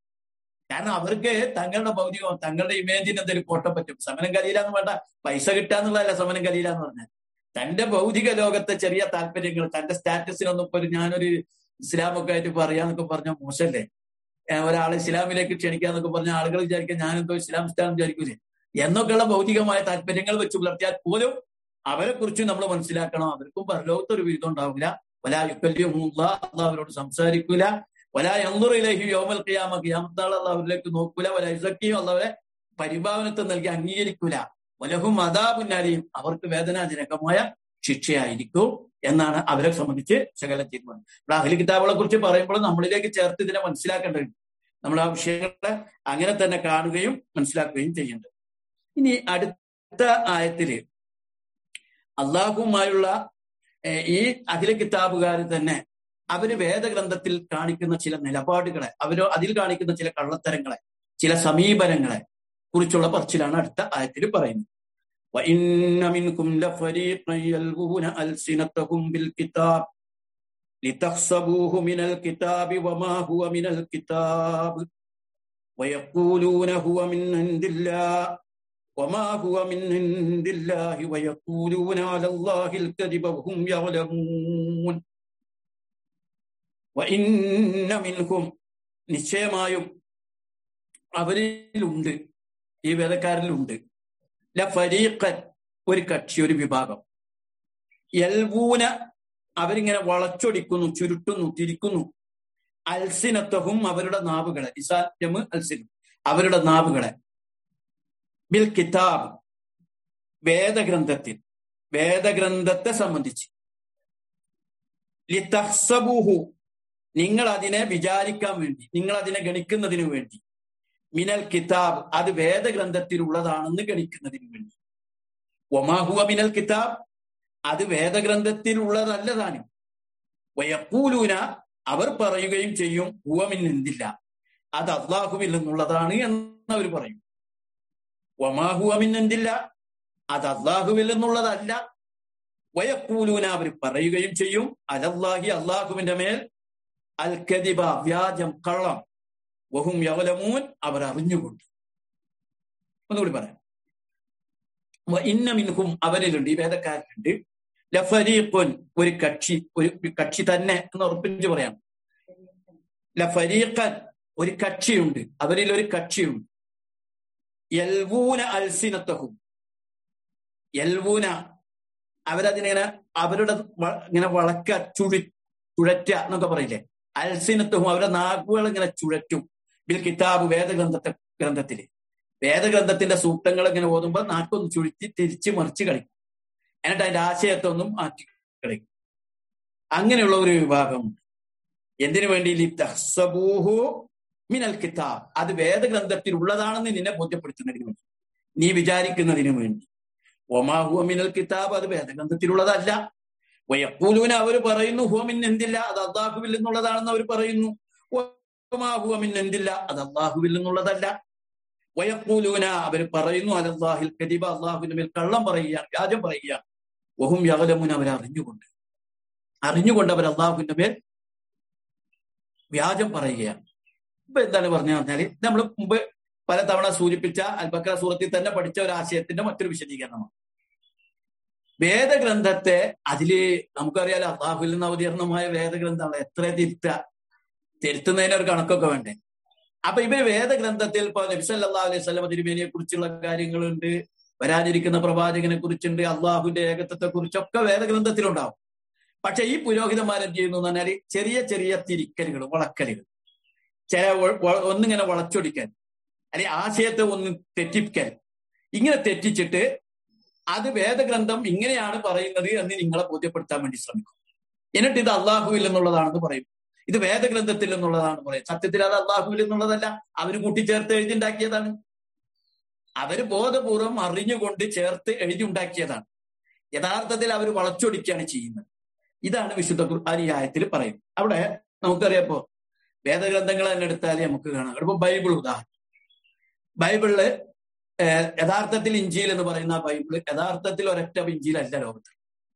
കാരണം അവർക്ക് തങ്ങളുടെ ഭൗതികം തങ്ങളുടെ ഇമേജിന് എന്തെങ്കിലും കോട്ടം പറ്റും സമനം കലയിലാന്ന് വേണ്ട പൈസ കിട്ടാന്നുള്ളതല്ല സമനം കലയിലാന്ന് പറഞ്ഞാൽ തന്റെ ഭൗതിക ലോകത്തെ ചെറിയ താല്പര്യങ്ങൾ തന്റെ സ്റ്റാറ്റസിനൊന്നും ഇപ്പൊ ഒരു ഞാനൊരു ഇസ്ലാമൊക്കെ ആയിട്ട് പറയാന്നൊക്കെ പറഞ്ഞ മോശല്ലേ ഏഹ് ഒരാളെ ഇസ്ലാമിലേക്ക് ക്ഷണിക്കാന്നൊക്കെ പറഞ്ഞ ആളുകൾ വിചാരിക്കുക ഞാനെന്തോ ഇസ്ലാം ഇസ്ലാം വിചാരിക്കൂലേ എന്നൊക്കെയുള്ള ഭൗതികമായ താല്പര്യങ്ങൾ വെച്ച് പുലർത്തിയാൽ പോലും അവരെ കുറിച്ച് നമ്മൾ മനസ്സിലാക്കണം അവർക്കും പരലോകത്ത് ഒരു വിധം ഉണ്ടാവില്ല വലാ യുക്കല്യമുള്ള അള്ളാഹ് അവരോട് സംസാരിക്കൂല വലാ എന്നുറിയിലേക്ക് യോമൽ ഖിയാമ ഖിയാമത്താൾ അള്ളാഹ് അവരിലേക്ക് നോക്കൂല വല ഇസക്കിയും അള്ളാഹെ പരിഭാവനത്തെ നൽകി അംഗീകരിക്കൂല വലഹും അതാബുന്നാലിയും അവർക്ക് വേദനാജനകമായ ശിക്ഷയായിരിക്കും എന്നാണ് അവരെ സംബന്ധിച്ച് ശകലം തീരുമാനം ഇവിടെ അഹ്ലി കിതാബുകളെ കുറിച്ച് പറയുമ്പോൾ നമ്മളിലേക്ക് ചേർത്ത് ഇതിനെ മനസ്സിലാക്കേണ്ടതുണ്ട് നമ്മൾ ആ വിഷയങ്ങളെ അങ്ങനെ തന്നെ കാണുകയും മനസ്സിലാക്കുകയും ചെയ്യേണ്ടത് ഇനി അടുത്ത ആയത്തില് അള്ളാഹുമായുള്ള ഏഹ്, ഈ അഖില കിതാബുകാർ തന്നെ അവര് വേദഗ്രന്ഥത്തിൽ കാണിക്കുന്ന ചില നിലപാടുകളെ അവരോ അതിൽ കാണിക്കുന്ന ചില കള്ളത്തരങ്ങളെ ചില സമീപനങ്ങളെ കുറിച്ചുള്ള പറച്ചിലാണ് അടുത്ത ആയത്തിൽ പറയുന്നത് وَإِنَّ مِنْكُمْ لَفَرِيقًا يَلْوُونَ أَلْسِنَتَهُمْ بِالْكِتَابِ لتحسبوه من الكتاب وما هو من الكتاب ويقولون هو من عند الله وما هو من عند الله ويقولون على الله الكذب وهم يعلمون وإن منهم നിശ്ചയമായും അവരിലുണ്ട് ഈ വേദക്കാരിലുണ്ട് ലഫരീഖൻ ഒരു കക്ഷി ഒരു വിഭാഗം യൽവൂന അവരിങ്ങനെ വളച്ചൊടിക്കുന്നു ചുരുട്ടുന്നു തിരിക്കുന്നു അൽസിനത്വവും അവരുടെ നാവുകളെ ഇസാറ്റം അൽസിൻ അവരുടെ നാവുകളെ ബിൽ കിതാബ് വേദഗ്രന്ഥത്തിൽ വേദഗ്രന്ഥത്തെ സംബന്ധിച്ച് ലിതഹ്സബൂഹു നിങ്ങൾ അതിനെ വിചാരിക്കാൻ വേണ്ടി നിങ്ങൾ അതിനെ ഗണിക്കുന്നതിന് വേണ്ടി മിനൽ കിതാബ് അത് വേദഗ്രന്ഥത്തിലുള്ളതാണെന്ന് ഗണിക്കുന്നതിന് വേണ്ടി ഒമാഹുവ മിനൽ കിതാബ് അത് വേദഗ്രന്ഥത്തിലുള്ളതല്ലതാനും വയക്കൂലൂന അവർ പറയുകയും ചെയ്യും ഹുവമിൻ എന്തില്ല അത് അള്ളാഹുവിൽ നിന്നുള്ളതാണ് എന്ന് അവർ പറയും ഒമാഹുവമിൻ എന്തില്ല അത് അള്ളാഹുവിൽ നിന്നുള്ളതല്ല വയക്കൂലൂന അവർ പറയുകയും ചെയ്യും അലല്ലാഹി അള്ളാഹുവിന്റെ മേൽ അൽ കദിബ വ്യാജം കള്ളം വഹും യവലമൂൻ അവർ അറിഞ്ഞുകൊണ്ട് ഒന്നുകൂടി പറയാം ഇന്ന മിൻഹും അവരിലുണ്ട് ഈ വേദക്കാരിലുണ്ട് ലഫരീഖുൻ ഒരു കക്ഷി ഒരു കക്ഷി തന്നെ എന്ന് ഉറപ്പിച്ച് പറയാം ലഫരീഖൻ ഒരു കക്ഷിയുണ്ട് അവരിൽ ഒരു കക്ഷിയുണ്ട് യൽവൂന അൽസിനത്തഹും യൽവൂന അവരതിനിങ്ങനെ അവരുടെ ഇങ്ങനെ വളക്ക ചുഴി ചുഴറ്റ എന്നൊക്കെ പറയില്ലേ അൽസിനത്വം അവരുടെ നാക്കുകൾ ഇങ്ങനെ ചുഴറ്റും ബിൽ കിതാബ് വേദഗ്രന്ഥത്തെ ഗ്രന്ഥത്തില് വേദഗ്രന്ഥത്തിന്റെ സൂക്തങ്ങൾ ഇങ്ങനെ ഓതുമ്പോൾ നാക്കൊന്ന് ചുഴുത്തി തിരിച്ച് മറിച്ച് കളിക്കും എന്നിട്ട് അതിന്റെ ആശയത്തൊന്നും മാറ്റി കളിക്കും അങ്ങനെയുള്ള ഒരു വിഭാഗം എന്തിനു വേണ്ടി ലിത്തഹ്സബൂഹു മിനൽ കിതാബ് അത് വേദഗ്രന്ഥത്തിൽ ഉള്ളതാണെന്ന് നിന്നെ ബോധ്യപ്പെടുത്തുന്നതിന് വേണ്ടി നീ വിചാരിക്കുന്നതിന് വേണ്ടി ഒമാഹുവ മിനൽ കിതാബ് അത് വേദഗ്രന്ഥത്തിലുള്ളതല്ല വയക്കൂലൂന അവർ പറയുന്നു ഹുവമിൻ എന്തില്ല അത് അള്ളാഹുവിൽ നിന്നുള്ളതാണെന്ന് അവർ പറയുന്നു ഹുവമിൻ എന്തില്ല അത് അള്ളാഹുവിൽ നിന്നുള്ളതല്ല വയക്കൂലൂന അവർ പറയുന്നു അലല്ലാഹിൽ കദിബ അള്ളാഹുവിന്റെ മേൽ കള്ളം പറയുകയാണ് വ്യാജം പറയുകയാണ് വഹും യവലമുൻ അവർ അറിഞ്ഞുകൊണ്ട് അറിഞ്ഞുകൊണ്ട് അവർ അള്ളാഹുവിന്റെ മേൽ വ്യാജം പറയുകയാണ് ഇപ്പൊ എന്താണ് പറഞ്ഞു പറഞ്ഞാല് നമ്മൾ മുമ്പ് പലതവണ സൂചിപ്പിച്ച അൽബക്ര സൂറത്തിൽ തന്നെ പഠിച്ച ഒരു ആശയത്തിന്റെ മറ്റൊരു വിശദീകരണമാണ് വേദഗ്രന്ഥത്തെ അതില് നമുക്കറിയാലോ അള്ളാഹുവിൽ നിന്ന് അവതീർണമായ വേദഗ്രന്ഥമാണ് എത്ര തിരുത്ത തിരുത്തുന്നതിന് ഒരു കണക്കൊക്കെ വേണ്ടേ അപ്പൊ ഇവര് വേദഗ്രന്ഥത്തിൽ ഇപ്പൊ നബിസല്ലാ അലൈഹി സ്വലം തിരുമേനിയെ കുറിച്ചുള്ള കാര്യങ്ങളുണ്ട് വരാനിരിക്കുന്ന പ്രവാചകനെ കുറിച്ചുണ്ട് അള്ളാഹുവിന്റെ ഏകത്വത്തെ കുറിച്ചൊക്കെ വേദഗ്രന്ഥത്തിലുണ്ടാവും പക്ഷെ ഈ പുരോഹിതന്മാരെന്ത് ചെയ്യുന്നു എന്ന് പറഞ്ഞാൽ ചെറിയ ചെറിയ തിരിക്കലുകൾ വളക്കലുകൾ ചില ഒന്നിങ്ങനെ വളച്ചൊടിക്കാൻ അല്ലെ ആശയത്തെ ഒന്ന് തെറ്റിക്കാൻ ഇങ്ങനെ തെറ്റിച്ചിട്ട് അത് വേദഗ്രന്ഥം ഇങ്ങനെയാണ് പറയുന്നത് എന്ന് നിങ്ങളെ ബോധ്യപ്പെടുത്താൻ വേണ്ടി ശ്രമിക്കും എന്നിട്ട് ഇത് അള്ളാഹുവിൽ നിന്നുള്ളതാണെന്ന് പറയും ഇത് വേദഗ്രന്ഥത്തിൽ നിന്നുള്ളതാണെന്ന് പറയും സത്യത്തിൽ അത് അള്ളാഹുവിൽ നിന്നുള്ളതല്ല അവര് കൂട്ടിച്ചേർത്ത് എഴുതിണ്ടാക്കിയതാണ് അവര് ബോധപൂർവം അറിഞ്ഞുകൊണ്ട് ചേർത്ത് എഴുതി ഉണ്ടാക്കിയതാണ് യഥാർത്ഥത്തിൽ അവർ വളച്ചൊടിക്കുകയാണ് ചെയ്യുന്നത് ഇതാണ് വിശുദ്ധ ഖുർആൻ ഈ ആയത്തിൽ പറയുന്നത് അവിടെ നമുക്കറിയാപ്പോ വേദഗ്രന്ഥങ്ങൾ തന്നെ എടുത്താൽ നമുക്ക് കാണാം ഇപ്പൊ ബൈബിൾ ഉദാഹരണം ബൈബിളില് യഥാർത്ഥത്തിൽ ഇഞ്ചിയിൽ എന്ന് പറയുന്ന ബൈബിള് യഥാർത്ഥത്തിൽ ഒരൊറ്റ ഇഞ്ചിയിലല്ല ലോകത്ത്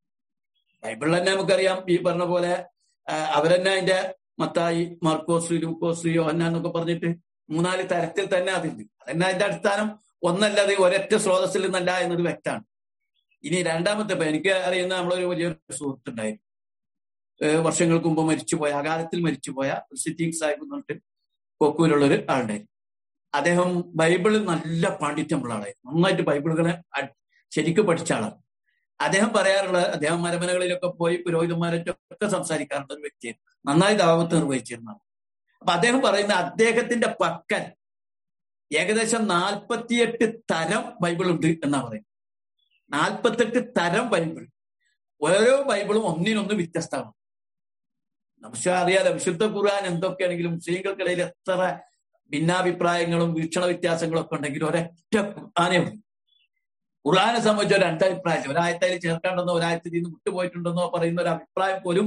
ബൈബിളിൽ തന്നെ നമുക്കറിയാം ഈ പറഞ്ഞ പോലെ അവരെന്നെ അതിന്റെ മത്തായി മാർക്കോസ് ലൂക്കോസ് യോഹന്ന എന്നൊക്കെ പറഞ്ഞിട്ട് മൂന്നാല് തരത്തിൽ തന്നെ അതിണ്ട് അതന്നെ അതിന്റെ അടിസ്ഥാനം ഒന്നല്ലാതെ ഒരൊറ്റ സ്രോതസ്സിൽ നിന്നല്ല എന്നത് വ്യക്തമാണ് ഇനി രണ്ടാമത്തെ ഇപ്പൊ എനിക്ക് അറിയുന്ന നമ്മളൊരു വലിയൊരു സുഹൃത്തുണ്ടായിരുന്നു വർഷങ്ങൾക്ക് മുമ്പ് മരിച്ചുപോയ അകാലത്തിൽ മരിച്ചുപോയ സിദ്ദീഖ് സാഹിബ് എന്ന് പറഞ്ഞിട്ട് കൊക്കൂരുള്ള ഒരു ആളുണ്ടായിരുന്നു അദ്ദേഹം ബൈബിള് നല്ല പാണ്ഡിത്യമുള്ള ആളായിരുന്നു നന്നായിട്ട് ബൈബിളുകളെ ശരിക്കും പഠിച്ച ആളാണ് അദ്ദേഹം പറയാറുള്ള അദ്ദേഹം മരമനകളിലൊക്കെ പോയി പുരോഹിതന്മാരൊക്കെ സംസാരിക്കാറുള്ള ഒരു വ്യക്തിയാണ് നന്നായി ദാവത്ത് നിർവഹിച്ചിരുന്നതാണ് അപ്പൊ അദ്ദേഹം പറയുന്ന അദ്ദേഹത്തിന്റെ പക്കൽ ഏകദേശം നാൽപ്പത്തിയെട്ട് തരം ബൈബിൾ ഉണ്ട് എന്നാ പറയുന്നത് നാൽപ്പത്തെട്ട് തരം ബൈബിൾ ഓരോ ബൈബിളും ഒന്നിനൊന്ന് വ്യത്യസ്തമാണ് നമുക്ക് അറിയാലോ വിശുദ്ധ ഖുർആൻ എന്തൊക്കെയാണെങ്കിലും മുസ്ലിങ്ങൾക്കിടയിൽ എത്ര ഭിന്നാഭിപ്രായങ്ങളും വീക്ഷണ വ്യത്യാസങ്ങളും ഒക്കെ ഉണ്ടെങ്കിലും ഒരൊറ്റ ഖുർആാനേ ഉള്ളൂ ഖുർആാനെ സംബന്ധിച്ച ഒരു രണ്ടഭിപ്രായം ഒരായത്തയിൽ ചേർക്കേണ്ടെന്നോ ഒരായത്തിൽ നിന്ന് വിട്ടുപോയിട്ടുണ്ടെന്നോ പറയുന്ന ഒരു അഭിപ്രായം പോലും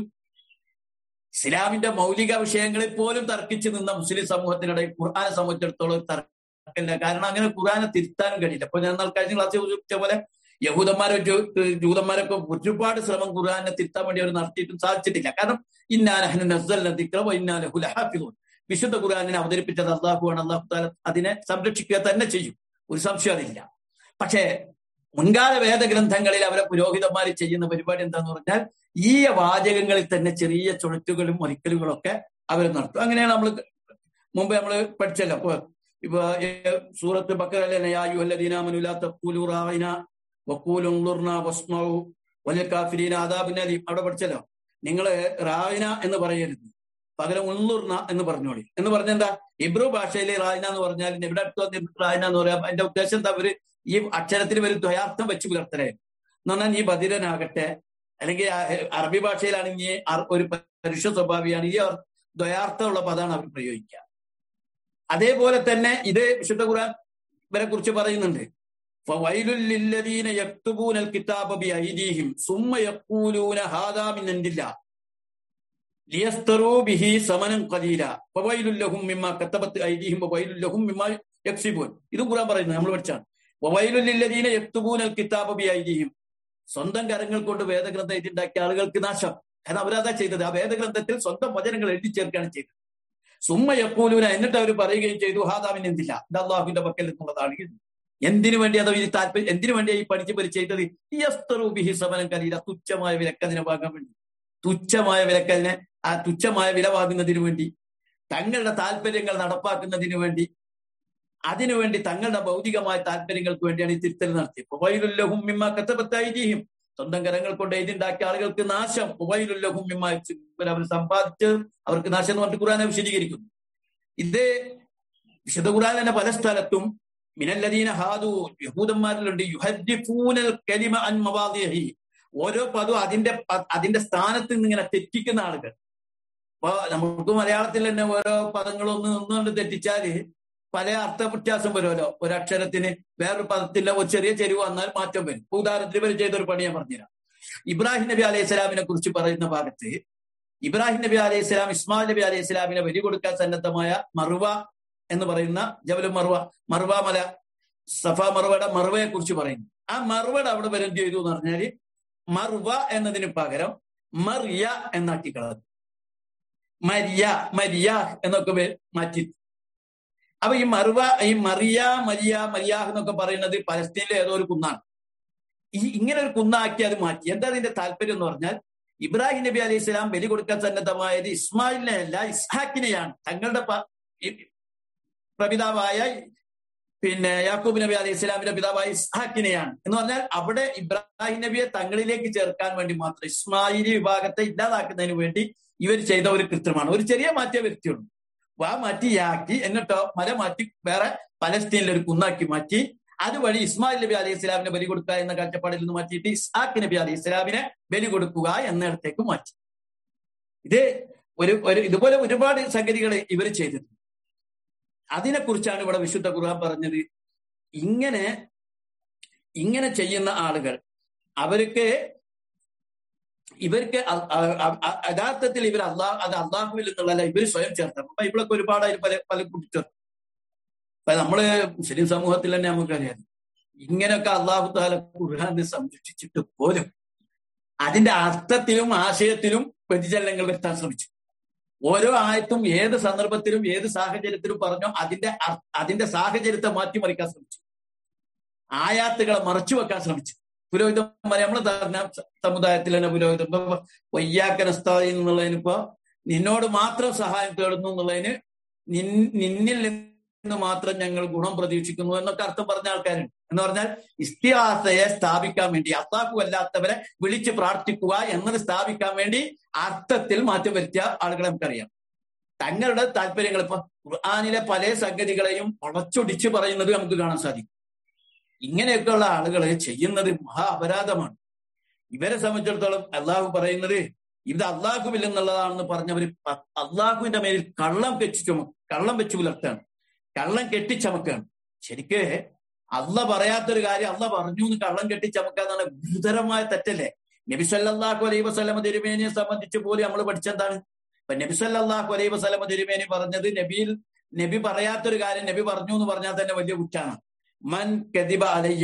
ഇസ്ലാമിന്റെ മൗലിക വിഷയങ്ങളിൽ പോലും തർക്കിച്ചു നിന്ന മുസ്ലിം സമൂഹത്തിനിടയിൽ ഖുർആാനെ സംബന്ധിച്ചിടത്തോളം തർക്കമില്ല കാരണം അങ്ങനെ ഖുർആാനെ തിരുത്താനും കഴിയില്ല അപ്പൊ ഞാൻ കഴിഞ്ഞ ക്ലാസ്സിൽ സൂചിപ്പിച്ച പോലെ യഹൂദന്മാരെ ജൂതന്മാരൊക്കെ ഒരുപാട് ശ്രമം ഖുർആാനെ തിരുത്താൻ വേണ്ടി അവർ നടത്തിയിട്ടും സാധിച്ചിട്ടില്ല കാരണം ഇന്നാലഹുലഹാഫിദൂൻ വിശുദ്ധ ഖുർആാനിനെ അവതരിപ്പിച്ചത് അള്ളാഹുവാണ് അള്ളാഹു താല അതിനെ സംരക്ഷിക്കുക തന്നെ ചെയ്യും ഒരു സംശയം അതില്ല പക്ഷേ മുൻകാല വേദഗ്രന്ഥങ്ങളിൽ അവരെ പുരോഹിതന്മാർ ചെയ്യുന്ന പരിപാടി എന്താന്ന് പറഞ്ഞാൽ ഈ വാചകങ്ങളിൽ തന്നെ ചെറിയ ചുഴറ്റുകളും ഒരിക്കലുകളൊക്കെ അവർ നടത്തും അങ്ങനെയാണ് നമ്മൾ മുമ്പ് നമ്മൾ പഠിച്ചല്ലോ ഇപ്പൊ ഇപ്പൊ സൂറത്ത് ബക്കറീന അവിടെ പഠിച്ചല്ലോ നിങ്ങള് റാവിന എന്ന് പറയരുത് പകരം ഉള്ളുർണ എന്ന് പറഞ്ഞോളി എന്ന് പറഞ്ഞെന്താ ഇബ്രു ഭാഷയിലെ റായിന എന്ന് പറഞ്ഞാൽ ഇവിടെ അടുത്ത് വന്ന് റായിന എന്ന് പറയാം അതിന്റെ ഉദ്ദേശം എന്താ അവര് ഈ അക്ഷരത്തിൽ ഒരു ദ്വയാർത്ഥം വെച്ച് പുലർത്തലേ എന്ന് പറഞ്ഞാൽ ഈ ബദിരനാകട്ടെ അല്ലെങ്കിൽ അറബി ഭാഷയിലാണെങ്കിൽ ഒരു പരുഷ സ്വഭാവിയാണ് ഈ ദ്വയാർത്ഥമുള്ള പദമാണ് അവർ പ്രയോഗിക്കുക അതേപോലെ തന്നെ ഇത് വിശുദ്ധ ഖുർആൻ ഇവരെ കുറിച്ച് പറയുന്നുണ്ട് വൈലുല്ലദീന യക്തുബൂനൽ കിതാബ ബിഐദീഹിം സുമ്മ യഖൂലൂന ഹാദാ മിൻ ഇൻദില്ലാ ലിയസ്തറൂ ബിഹി സമനം ഖലീല വവൈലുൽ ലഹും മിമ്മാ കതബത് ഐദീഹിം വവൈലുൽ ലഹും മിമ്മാ യക്സിബൂൻ ഇത് ഖുർആൻ പറയുന്നത് നമ്മൾ പഠിച്ചാണ് വവൈലുല്ലദീന യക്തുബൂനൽ കിതാബ ബിഐദീഹിം സ്വന്തം കരങ്ങൾ കൊണ്ട് വേദഗ്രന്ഥം എഴുതിണ്ടാക്കിയ ആളുകൾക്ക് നാശം കാരണം അവരതാ ചെയ്തത് ആ വേദഗ്രന്ഥത്തിൽ സ്വന്തം വചനങ്ങൾ എഴുതി ചേർക്കുകയാണ് ചെയ്തത് സുമ്മ യക്കൂലൂന എന്നിട്ട് അവർ പറയുകയും ചെയ്തു ഹാദാവിൻ എന്തില്ല ഇത് അള്ളാഹുവിന്റെ പക്കൽ നിന്നുള്ളതാണ് ഇത് എന്തിനു വേണ്ടി അതോ ഈ താല്പര്യം എന്തിനു വേണ്ടി ഈ പഠിച്ചു പരി ചെയ്തത് ബിഹി സമനം കലീല തുച്ഛമായ വിലക്കതിനെ വാങ്ങാൻ വേണ്ടി തുച്ഛമായ വിലക്കതിനെ ആ തുച്ഛമായ വില വാങ്ങുന്നതിന് വേണ്ടി തങ്ങളുടെ താല്പര്യങ്ങൾ നടപ്പാക്കുന്നതിന് വേണ്ടി അതിനുവേണ്ടി തങ്ങളുടെ ഭൗതികമായ താല്പര്യങ്ങൾക്ക് വേണ്ടിയാണ് ഈ തിരുത്തൽ നടത്തിയത് മിമ്മ കത്തപത്തായിരിക്കും സ്വന്തം കരങ്ങൾ കൊണ്ട് എഴുതിണ്ടാക്കിയ ആളുകൾക്ക് നാശം ഉബൈലുല്ലഹും മിമ്മ അവർ സമ്പാദിച്ച് അവർക്ക് നാശം എന്ന് പറഞ്ഞിട്ട് ഖുറാനെ വിശദീകരിക്കുന്നു ഇത് വിശുദ്ധ ഖുറാൻ തന്നെ പല സ്ഥലത്തും മിനല്ലദീന ഹാദു യഹൂദന്മാരിലുണ്ട് യുഹദ്ദിഫൂനൽ കലിമ അൻ മവാദിഹി ഓരോ പദവും അതിന്റെ അതിന്റെ സ്ഥാനത്ത് നിന്ന് ഇങ്ങനെ തെറ്റിക്കുന്ന ആളുകൾ അപ്പൊ നമുക്ക് മലയാളത്തിൽ തന്നെ ഓരോ പദങ്ങളൊന്ന് നിന്നുകൊണ്ട് തെറ്റിച്ചാല് പല അർത്ഥ വ്യത്യാസം വരുമല്ലോ ഒരക്ഷരത്തിന് വേറൊരു പദത്തിന്റെ ഒരു ചെറിയ ചെരിവ് വന്നാൽ മാറ്റം വരും ഉദാഹരണത്തിന് ഇവർ ചെയ്തൊരു പണി ഞാൻ പറഞ്ഞുതരാം ഇബ്രാഹിം നബി അലൈഹി സ്വലാമിനെ കുറിച്ച് പറയുന്ന ഭാഗത്ത് ഇബ്രാഹിം നബി അലൈഹി സ്വലാം ഇസ്മാൽ നബി അലൈഹി സ്വലാമിനെ ബലി കൊടുക്കാൻ സന്നദ്ധമായ മറുവ എന്ന് പറയുന്ന ജബലു മറുവ മറുവ മല സഫ മറുവയുടെ മറുവയെ കുറിച്ച് പറയുന്നു ആ മറുവയുടെ അവിടെ വരെ എന്ത് ചെയ്തു എന്ന് പറഞ്ഞാല് മറുവ എന്നതിന് പകരം മറിയ എന്നാക്കി കളഞ്ഞു മരിയ മരിയ എന്നൊക്കെ മാറ്റി അപ്പൊ ഈ മറുവ ഈ മറിയ മരിയ മരിയാഹ് എന്നൊക്കെ പറയുന്നത് പലസ്തീനിലെ ഏതോ ഒരു കുന്നാണ് ഈ ഇങ്ങനെ ഒരു കുന്നാക്കി അത് മാറ്റി എന്താ അതിന്റെ താല്പര്യം എന്ന് പറഞ്ഞാൽ ഇബ്രാഹിം നബി അലൈഹി സ്വലാം ബലി കൊടുക്കാൻ സന്നദ്ധമായത് ഇസ്മായിലിനെ അല്ല ഇസ്ഹാക്കിനെയാണ് തങ്ങളുടെ പ്രപിതാവായ പിന്നെ യാക്കൂബ് നബി അലൈഹി സ്വലാമിന്റെ പിതാവായ ഇസ്ഹാക്കിനെയാണ് എന്ന് പറഞ്ഞാൽ അവിടെ ഇബ്രാഹിം നബിയെ തങ്ങളിലേക്ക് ചേർക്കാൻ വേണ്ടി മാത്രം ഇസ്മായിലി വിഭാഗത്തെ ഇല്ലാതാക്കുന്നതിന് വേണ്ടി ഇവർ ചെയ്ത ഒരു കൃത്യമാണ് ഒരു ചെറിയ മാറ്റിയ വ്യക്തിയുണ്ട് വാ മാറ്റിയാക്കി എന്നിട്ടോ മല മാറ്റി വേറെ പലസ്തീനിൽ ഒരു കുന്നാക്കി മാറ്റി അതുവഴി ഇസ്മായിൽ നബി അലൈഹി ഇസ്ലാമിനെ ബലി കൊടുക്കുക എന്ന കാഴ്ചപ്പാടിൽ നിന്ന് മാറ്റിയിട്ട് ഇസ്ഹാഖ് നബി അലൈഹി ഇസ്ലാമിനെ ബലി കൊടുക്കുക എന്നിടത്തേക്ക് മാറ്റി ഇത് ഒരു ഒരു ഇതുപോലെ ഒരുപാട് സംഗതികൾ ഇവർ ചെയ്തിട്ടുണ്ട് അതിനെക്കുറിച്ചാണ് ഇവിടെ വിശുദ്ധ ഖുർആൻ പറഞ്ഞത് ഇങ്ങനെ ഇങ്ങനെ ചെയ്യുന്ന ആളുകൾ അവർക്ക് ഇവർക്ക് യഥാർത്ഥത്തിൽ ഇവർ അള്ളാഹ് അത് അള്ളാഹുവിൽ നിന്നുള്ളതല്ല ഇവർ സ്വയം ചേർത്താണ് ബൈബിളൊക്കെ ഒരുപാട് അതിൽ പല പല കൂട്ടിച്ചേർത്തു അപ്പൊ നമ്മള് മുസ്ലിം സമൂഹത്തിൽ തന്നെ നമുക്കറിയാം ഇങ്ങനെയൊക്കെ അള്ളാഹു താല ഖുർആാനെ സംരക്ഷിച്ചിട്ട് പോലും അതിന്റെ അർത്ഥത്തിലും ആശയത്തിലും വ്യതിചലനങ്ങൾ വരുത്താൻ ശ്രമിച്ചു ഓരോ ആയത്തും ഏത് സന്ദർഭത്തിലും ഏത് സാഹചര്യത്തിലും പറഞ്ഞോ അതിന്റെ അതിന്റെ സാഹചര്യത്തെ മാറ്റിമറിക്കാൻ ശ്രമിച്ചു ആയാത്തുകളെ മറച്ചു വെക്കാൻ ശ്രമിച്ചു പുരോഹിതന്മാരെ നമ്മൾ പറഞ്ഞ സമുദായത്തിൽ തന്നെ പുരോഹിതം വയ്യാക്കനസ്തായി എന്നുള്ളതിനിപ്പോ നിന്നോട് മാത്രം സഹായം തേടുന്നു എന്നുള്ളതിന് നിന്നിൽ നിന്ന് മാത്രം ഞങ്ങൾ ഗുണം പ്രതീക്ഷിക്കുന്നു എന്നൊക്കെ അർത്ഥം പറഞ്ഞ ആൾക്കാരുണ്ട് എന്ന് പറഞ്ഞാൽ ഇസ്തിഹാസയെ സ്ഥാപിക്കാൻ വേണ്ടി അസാഖു അല്ലാത്തവരെ വിളിച്ച് പ്രാർത്ഥിക്കുക എന്നത് സ്ഥാപിക്കാൻ വേണ്ടി അർത്ഥത്തിൽ മാറ്റം വരുത്തിയ ആളുകളെ നമുക്കറിയാം തങ്ങളുടെ താല്പര്യങ്ങൾ ഇപ്പൊ ഖുർആാനിലെ പല സംഗതികളെയും വളച്ചൊടിച്ച് പറയുന്നത് നമുക്ക് കാണാൻ സാധിക്കും ഇങ്ങനെയൊക്കെയുള്ള ആളുകൾ ചെയ്യുന്നത് മഹാ അപരാധമാണ് ഇവരെ സംബന്ധിച്ചിടത്തോളം അള്ളാഹു പറയുന്നത് ഇത് അള്ളാഹുവിൽ എന്നുള്ളതാണെന്ന് പറഞ്ഞവർ അള്ളാഹുവിന്റെ മേലിൽ കള്ളം കെട്ടി ചുമ കള്ളം വെച്ച് പുലർത്താണ് കള്ളം കെട്ടിച്ചമക്കാണ് ശരിക്ക് അല്ല പറയാത്തൊരു കാര്യം അല്ല പറഞ്ഞു എന്ന് കള്ളം കെട്ടിച്ചമക്കാന്നാണ് ഗുരുതരമായ തെറ്റല്ലേ നബിസല്ലാഹു അലൈ വസ്ലമ തിരുമേനിയെ സംബന്ധിച്ച് പോലും നമ്മൾ പഠിച്ചെന്താണ് ഇപ്പൊ നബിസല്ലാഹു അലൈ വസ്ലമ തിരുമേനി പറഞ്ഞത് നബിയിൽ നബി പറയാത്തൊരു കാര്യം നബി പറഞ്ഞു എന്ന് പറഞ്ഞാൽ തന്നെ വലിയ കുറ്റാണ് മൻ കദിബ അലയ്യ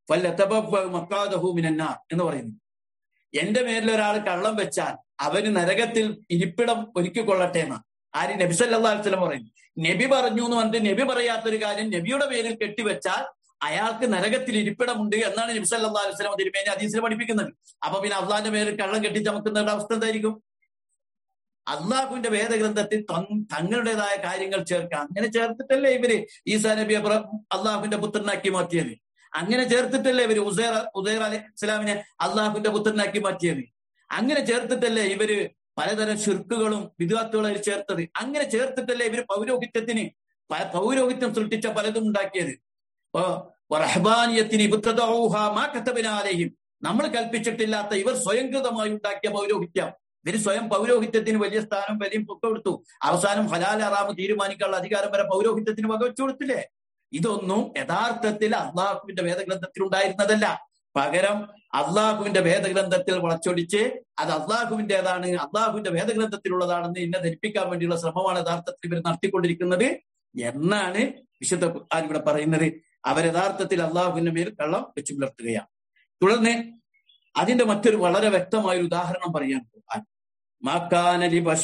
മക്കാദഹൂമിനാർ എന്ന് പറയുന്നു എന്റെ മേലിൽ ഒരാൾ കള്ളം വെച്ചാൽ അവന് നരകത്തിൽ ഇരിപ്പിടം ഒരുക്കി കൊള്ളട്ടെ എന്ന് ആര് നബി സല്ലാ വസ്ലം പറയുന്നു നബി പറഞ്ഞു എന്ന് പറഞ്ഞിട്ട് നബി പറയാത്തൊരു കാര്യം നബിയുടെ പേരിൽ കെട്ടിവെച്ചാൽ അയാൾക്ക് നരകത്തിൽ ഇരിപ്പിടമുണ്ട് എന്നാണ് നബി സല്ലാ വസ്ലം തിരുമേനി അതീസിനെ പഠിപ്പിക്കുന്നത് അപ്പൊ പിന്നെ അള്ളാന്റെ പേരിൽ കള്ളം കെട്ടി ചമക്കുന്നവരുടെ അവസ്ഥ എന്തായിരിക്കും അള്ളാഹുവിന്റെ വേദഗ്രന്ഥത്തിൽ തങ്ങളുടേതായ കാര്യങ്ങൾ ചേർക്കാം അങ്ങനെ ചേർത്തിട്ടല്ലേ ഇവര് ഈസാ നബി അള്ളാഹുവിന്റെ പുത്രനാക്കി മാറ്റിയത് അങ്ങനെ ചേർത്തിട്ടല്ലേ ഇവര് ഉസൈർ ഉസൈർ അലി ഇസ്ലാമിനെ അള്ളാഹുവിന്റെ പുത്രനാക്കി മാറ്റിയത് അങ്ങനെ ചേർത്തിട്ടല്ലേ ഇവര് പലതരം ഷിർക്കുകളും വിദ്വാത്തുകളും ചേർത്തത് അങ്ങനെ ചേർത്തിട്ടല്ലേ ഇവര് പൗരോഹിത്യത്തിന് പൗരോഹിത്യം സൃഷ്ടിച്ച പലതും ഉണ്ടാക്കിയത് റഹ്ബാനിയത്തിന് ഇബുദ്ധവും നമ്മൾ കൽപ്പിച്ചിട്ടില്ലാത്ത ഇവർ സ്വയംകൃതമായി ഉണ്ടാക്കിയ പൗരോഹിത്യം ഇവര് സ്വയം പൗരോഹിത്യത്തിന് വലിയ സ്ഥാനം വലിയ പൊക്ക കൊടുത്തു അവസാനം ഹലാൽ അറാമ് തീരുമാനിക്കാനുള്ള അധികാരം വരെ പൗരോഹിത്യത്തിന് വകവെച്ചു കൊടുത്തില്ലേ ഇതൊന്നും യഥാർത്ഥത്തിൽ അള്ളാഹുവിന്റെ വേദഗ്രന്ഥത്തിൽ ഉണ്ടായിരുന്നതല്ല പകരം അള്ളാഹുവിന്റെ വേദഗ്രന്ഥത്തിൽ വളച്ചൊടിച്ച് അത് അള്ളാഹുവിന്റേതാണ് അള്ളാഹുവിന്റെ വേദഗ്രന്ഥത്തിലുള്ളതാണെന്ന് എന്നെ ധരിപ്പിക്കാൻ വേണ്ടിയുള്ള ശ്രമമാണ് യഥാർത്ഥത്തിൽ ഇവർ നടത്തിക്കൊണ്ടിരിക്കുന്നത് എന്നാണ് വിശുദ്ധ ഖുർആൻ ഇവിടെ പറയുന്നത് അവർ യഥാർത്ഥത്തിൽ അള്ളാഹുവിന്റെ മേൽ കള്ളം വെച്ചു പുലർത്തുകയാണ് തുടർന്ന് അതിന്റെ മറ്റൊരു വളരെ വ്യക്തമായ ഒരു ഉദാഹരണം പറയാൻ ഖുർആൻ മാക്കാനലി ബഷ്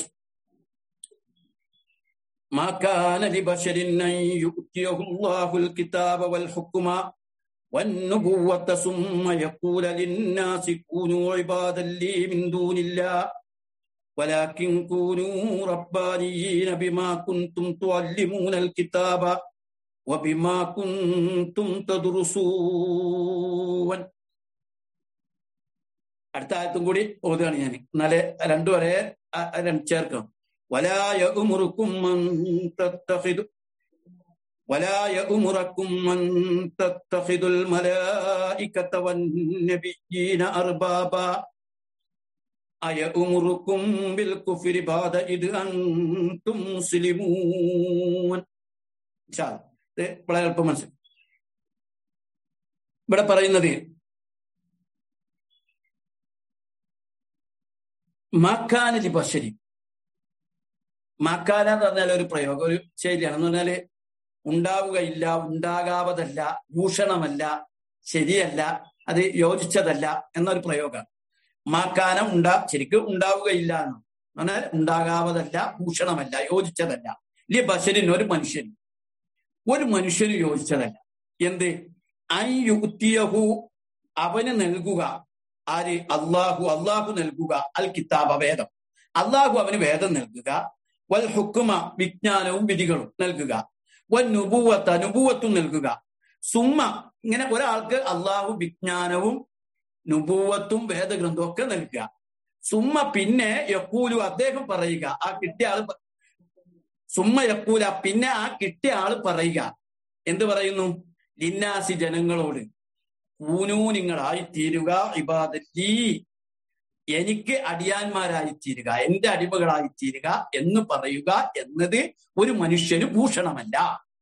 ما كان لبشر أن يؤتيه الله الكتاب والحكم والنبوة ثم يقول للناس كونوا عبادا لي من دون الله ولكن كونوا ربانيين بما كنتم تعلمون الكتاب وبما كنتم تدرسون അടുത്ത ആയത്തും കൂടി ഓതുകയാണ് ഞാൻ എന്നാല് രണ്ടു വരെ ചേർക്കാം ولا يأمركم من تتخذوا ولا يأمركم من تتخذوا الملائكة والنبيين أربابا أيأمركم بالكفر بعد إذ أنتم مسلمون വളരെ എളുപ്പം മനസ്സിൽ ഇവിടെ പറയുന്നത് മാക്കാനലി ബഷരി മാക്കാന എന്ന് പറഞ്ഞാൽ ഒരു പ്രയോഗം ഒരു ശൈലിയാണ് എന്ന് പറഞ്ഞാല് ഉണ്ടാവുകയില്ല ഉണ്ടാകാവതല്ല ഭൂഷണമല്ല ശരിയല്ല അത് യോജിച്ചതല്ല എന്നൊരു പ്രയോഗമാണ് മാക്കാന ഉണ്ടാ ശരിക്കും ഉണ്ടാവുകയില്ല എന്ന് പറഞ്ഞാൽ ഉണ്ടാകാവതല്ല ഭൂഷണമല്ല യോജിച്ചതല്ല ഇല്ലേ ബഷരിന് ഒരു മനുഷ്യൻ ഒരു മനുഷ്യന് യോജിച്ചതല്ല എന്ത് ഐ യുക്തിയഹു അവന് നൽകുക ആര് അള്ളാഹു അള്ളാഹു നൽകുക അൽ കിതാബ വേദം അള്ളാഹു അവന് വേദം നൽകുക വൽ ഹുക്കുമ വിജ്ഞാനവും വിധികളും നൽകുക വൽ നുബൂവത്ത് അനുഭൂവത്തും നൽകുക സുമ്മ ഇങ്ങനെ ഒരാൾക്ക് അള്ളാഹു വിജ്ഞാനവും നുബൂവത്തും വേദഗ്രന്ഥവും ഒക്കെ നൽകുക സുമ്മ പിന്നെ യക്കൂലു അദ്ദേഹം പറയുക ആ കിട്ടിയ ആള് സുമ്മ യക്കൂല പിന്നെ ആ കിട്ടിയ ആള് പറയുക എന്ത് പറയുന്നു ലിന്നാസി ജനങ്ങളോട് കൂനൂ നിങ്ങളായി തീരുക ഇബാദല്ലി എനിക്ക് അടിയാന്മാരായി തീരുക എന്റെ അടിമകളായി തീരുക എന്ന് പറയുക എന്നത് ഒരു മനുഷ്യന് ഭൂഷണമല്ല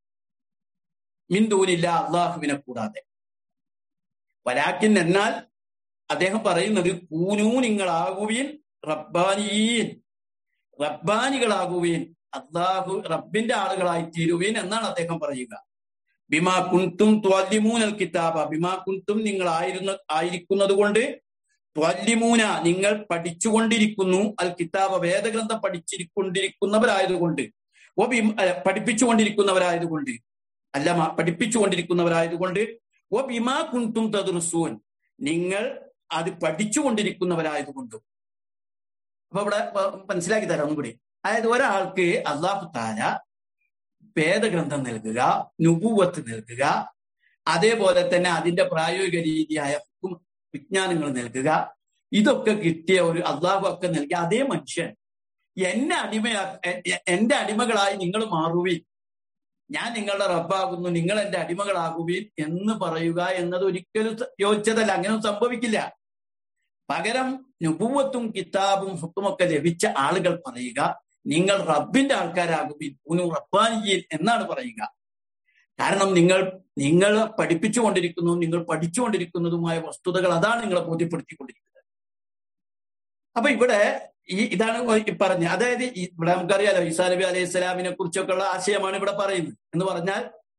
മിന്തൂനില്ല അള്ളാഹുവിനെ കൂടാതെ വലാക്കിൻ എന്നാൽ അദ്ദേഹം പറയുന്നത് കൂനൂ നിങ്ങളാകുവീൻ റബ്ബാനിയീൻ റബ്ബാനികളാകുവീൻ അള്ളാഹു റബ്ബിന്റെ ആളുകളായി തീരുവീൻ എന്നാണ് അദ്ദേഹം പറയുക ബിമാ കുന്തും ത്വാലിമൂനൽ കിതാബ ബിമാ കുന്തും നിങ്ങൾ ആയിരുന്ന ആയിരിക്കുന്നത് കൊണ്ട് ത്വല്ലിമൂന നിങ്ങൾ പഠിച്ചുകൊണ്ടിരിക്കുന്നു അൽ കിതാബ വേദഗ്രന്ഥം പഠിച്ചിരിക്കൊണ്ടിരിക്കുന്നവരായതുകൊണ്ട് ഓ ബി പഠിപ്പിച്ചുകൊണ്ടിരിക്കുന്നവരായതുകൊണ്ട് അല്ല പഠിപ്പിച്ചുകൊണ്ടിരിക്കുന്നവരായതുകൊണ്ട് ഓ ബിമാ കുന്തും തദുർസൂൻ നിങ്ങൾ അത് പഠിച്ചുകൊണ്ടിരിക്കുന്നവരായതുകൊണ്ടും അപ്പൊ ഇവിടെ മനസ്സിലാക്കി തരാം ഒന്നും കൂടി അതായത് ഒരാൾക്ക് അള്ളാഹു താര വേദഗ്രന്ഥം നൽകുക നുപൂവത്ത് നൽകുക അതേപോലെ തന്നെ അതിന്റെ പ്രായോഗിക രീതിയായ വിജ്ഞാനങ്ങൾ നൽകുക ഇതൊക്കെ കിട്ടിയ ഒരു അള്ളാഹു ഒക്കെ നൽകിയ അതേ മനുഷ്യൻ എന്നെ അടിമയാ എന്റെ അടിമകളായി നിങ്ങൾ മാറുവീൻ ഞാൻ നിങ്ങളുടെ റബ്ബാകുന്നു നിങ്ങൾ എന്റെ അടിമകളാകുവീൻ എന്ന് പറയുക എന്നത് ഒരിക്കലും യോജിച്ചതല്ല അങ്ങനെ സംഭവിക്കില്ല പകരം നുപൂവത്തും കിതാബും ഹുക്കുമൊക്കെ ലഭിച്ച ആളുകൾ പറയുക നിങ്ങൾ റബ്ബിന്റെ ആൾക്കാരാകുവീൻ ഊനു റബ്ബാനിയീൻ എന്നാണ് പറയുക കാരണം നിങ്ങൾ നിങ്ങൾ പഠിപ്പിച്ചുകൊണ്ടിരിക്കുന്നു നിങ്ങൾ പഠിച്ചുകൊണ്ടിരിക്കുന്നതുമായ വസ്തുതകൾ അതാണ് നിങ്ങളെ ബോധ്യപ്പെടുത്തിക്കൊണ്ടിരിക്കുന്നത് അപ്പൊ ഇവിടെ ഈ ഇതാണ് പറഞ്ഞത് അതായത് ഇവിടെ നമുക്കറിയാലോ ഈസാ നബി അലൈഹി സ്വലാമിനെ കുറിച്ചൊക്കെ ഉള്ള ആശയമാണ് ഇവിടെ പറയുന്നത് എന്ന് പറഞ്ഞാൽ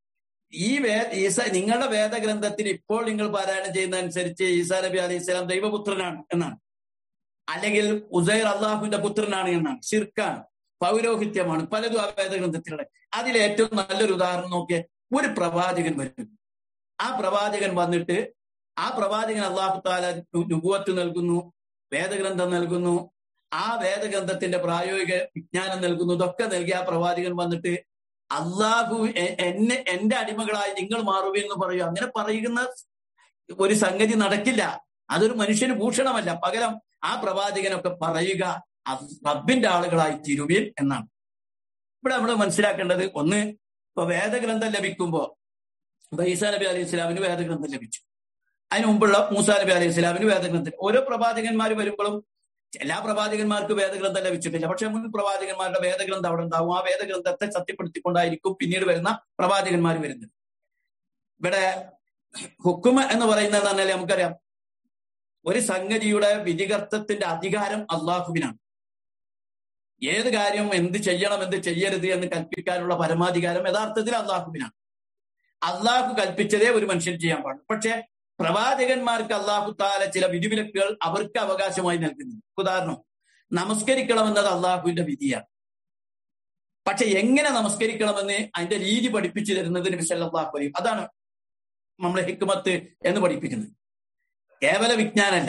ഈ വേ ഈസ നിങ്ങളുടെ വേദഗ്രന്ഥത്തിൽ ഇപ്പോൾ നിങ്ങൾ പാരായണം ചെയ്യുന്ന അനുസരിച്ച് ഈസാ നബി അലൈഹി സ്വലാം ദൈവപുത്രനാണ് എന്നാണ് അല്ലെങ്കിൽ ഉസൈർ അള്ളാഹുവിന്റെ പുത്രനാണ് എന്നാണ് ഷിർക്കാണ് പൗരോഹിത്യമാണ് പലതും ആ വേദഗ്രന്ഥത്തിലുള്ള അതിൽ ഏറ്റവും നല്ലൊരു ഉദാഹരണം നോക്കിയ ഒരു പ്രവാചകൻ വരും ആ പ്രവാചകൻ വന്നിട്ട് ആ പ്രവാചകൻ അള്ളാഹു താല നുപുവത്ത് നൽകുന്നു വേദഗ്രന്ഥം നൽകുന്നു ആ വേദഗ്രന്ഥത്തിന്റെ പ്രായോഗിക വിജ്ഞാനം നൽകുന്നു ഇതൊക്കെ നൽകി ആ പ്രവാചകൻ വന്നിട്ട് അള്ളാഹു എന്നെ എന്റെ അടിമകളായി നിങ്ങൾ മാറുക എന്ന് പറയൂ അങ്ങനെ പറയുന്ന ഒരു സംഗതി നടക്കില്ല അതൊരു മനുഷ്യന് ഭൂഷണമല്ല പകരം ആ പ്രവാചകനൊക്കെ പറയുക റബ്ബിന്റെ ആളുകളായി തീരുവിൻ എന്നാണ് ഇവിടെ നമ്മൾ മനസ്സിലാക്കേണ്ടത് ഒന്ന് ഇപ്പൊ വേദഗ്രന്ഥം ലഭിക്കുമ്പോ ഇപ്പൊ ഈസാ നബി അലൈഹി ഇസ്ലാമിന് വേദഗ്രന്ഥം ലഭിച്ചു അതിന് മുമ്പുള്ള മൂസാ നബി അലൈഹി ഇസ്ലാമിന് വേദഗ്രന്ഥം ഓരോ പ്രവാചകന്മാർ വരുമ്പോഴും എല്ലാ പ്രവാചകന്മാർക്ക് വേദഗ്രന്ഥം ലഭിച്ചിട്ടില്ല പക്ഷെ മുൻ പ്രവാചകന്മാരുടെ വേദഗ്രന്ഥം അവിടെ ഉണ്ടാവും ആ വേദഗ്രന്ഥത്തെ സത്യപ്പെടുത്തിക്കൊണ്ടായിരിക്കും പിന്നീട് വരുന്ന പ്രവാചകന്മാർ വരുന്നത് ഇവിടെ ഹുക്കുമ എന്ന് പറയുന്നത് പറഞ്ഞാൽ നമുക്കറിയാം ഒരു സംഗതിയുടെ വിധികർത്തത്തിന്റെ അധികാരം അള്ളാഹുവിനാണ് ഏത് കാര്യം എന്ത് ചെയ്യണം എന്ത് ചെയ്യരുത് എന്ന് കൽപ്പിക്കാനുള്ള പരമാധികാരം യഥാർത്ഥത്തിൽ അള്ളാഹുവിനാണ് അള്ളാഹു കൽപ്പിച്ചതേ ഒരു മനുഷ്യൻ ചെയ്യാൻ പാടും പക്ഷെ പ്രവാചകന്മാർക്ക് അള്ളാഹു താല ചില വിധിവിലക്കുകൾ അവർക്ക് അവകാശമായി നൽകുന്നു ഉദാഹരണം നമസ്കരിക്കണമെന്നത് അള്ളാഹുവിന്റെ വിധിയാണ് പക്ഷെ എങ്ങനെ നമസ്കരിക്കണമെന്ന് അതിന്റെ രീതി പഠിപ്പിച്ചു തരുന്നത് നബി സല്ലല്ലാഹു അലൈഹി അതാണ് നമ്മളെ ഹിക്മത്ത് എന്ന് പഠിപ്പിക്കുന്നത് കേവല വിജ്ഞാനല്ല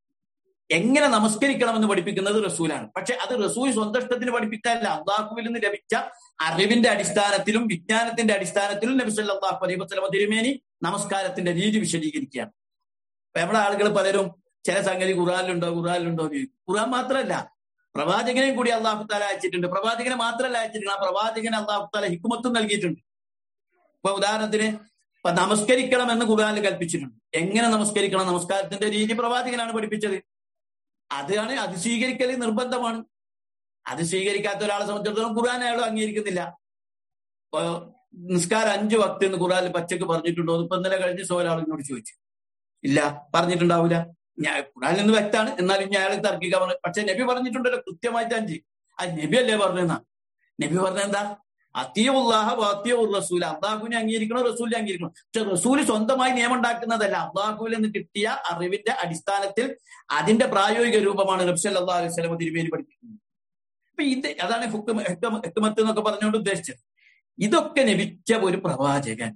എങ്ങനെ നമസ്കരിക്കണമെന്ന് പഠിപ്പിക്കുന്നത് റസൂലാണ് പക്ഷെ അത് റസൂൽ സ്വന്തം ഇഷ്ടത്തിന് പഠിപ്പിക്കാനല്ല അള്ളാഹുവിൽ നിന്ന് ലഭിച്ച അറിവിന്റെ അടിസ്ഥാനത്തിലും വിജ്ഞാനത്തിന്റെ അടിസ്ഥാനത്തിലും നബി സല്ലല്ലാഹു അലൈഹി വസല്ലം തിരുമേനി നമസ്കാരത്തിന്റെ രീതി വിശദീകരിക്കുകയാണ് അപ്പൊ നമ്മുടെ ആളുകൾ പലരും ചില സംഗതി ഖുറാനിലുണ്ടോ ഖുറാനിലുണ്ടോ എന്ന് ചോദിക്കും ഖുറാൻ മാത്രമല്ല പ്രവാചകനെയും കൂടി അള്ളാഹു താല അയച്ചിട്ടുണ്ട് പ്രവാചകനെ മാത്രമല്ല അയച്ചിട്ടുണ്ട് ആ പ്രവാചകന് അള്ളാഹു താല ഹിക്കുമത്തും നൽകിയിട്ടുണ്ട് ഇപ്പൊ ഉദാഹരണത്തിന് ഇപ്പൊ നമസ്കരിക്കണം എന്ന് ഖുർആാനിൽ കൽപ്പിച്ചിട്ടുണ്ട് എങ്ങനെ നമസ്കരിക്കണം നമസ്കാരത്തിന്റെ രീതി പ്രവാചകനാണ് പഠിപ്പിച്ചത് അതാണ് അത് സ്വീകരിക്കൽ നിർബന്ധമാണ് അത് സ്വീകരിക്കാത്ത ഒരാളെ സംബന്ധിച്ചിടത്തോളം ഖുർആൻ അയാൾ അംഗീകരിക്കുന്നില്ല ഇപ്പൊ നിസ്കാരം അഞ്ചു വക്ത് എന്ന് ഖുർആനിൽ പച്ചക്ക് പറഞ്ഞിട്ടുണ്ടോ ഇപ്പൊ ഇന്നലെ കഴിഞ്ഞ സോലാളിനോട് ചോദിച്ചു ഇല്ല പറഞ്ഞിട്ടുണ്ടാവില്ല ഞാൻ ഖുർആനിൽ നിന്ന് വ്യക്താണ് എന്നാലും ഞാൻ അയാൾ തർക്കിക്കാൻ പറഞ്ഞു പക്ഷെ നബി പറഞ്ഞിട്ടുണ്ടല്ലോ കൃത്യമായിട്ട് അഞ്ച് അത് നബി അല്ലേ പറഞ്ഞെന്നാ നബി പറഞ്ഞെന്താ അത്തിയുള്ളാഹ വാത്തിയുർ റസൂൽ അള്ളാഹുവിനെ അംഗീകരിക്കണം റസൂലിനെ അംഗീകരിക്കണം പക്ഷെ റസൂൽ സ്വന്തമായി നിയമം ഉണ്ടാക്കുന്നതല്ല അള്ളാഹുവിൽ നിന്ന് കിട്ടിയ അറിവിന്റെ അടിസ്ഥാനത്തിൽ അതിന്റെ പ്രായോഗിക രൂപമാണ് നബ്സൽ അള്ളാഹു അലൈഹി സ്വലമ തിരുമേനി പഠിപ്പിക്കുന്നത് അപ്പൊ ഇത് അതാണ് ഹുക്കുമത്ത് എന്നൊക്കെ പറഞ്ഞുകൊണ്ട് ഉദ്ദേശിച്ചത് ഇതൊക്കെ ലഭിച്ച ഒരു പ്രവാചകൻ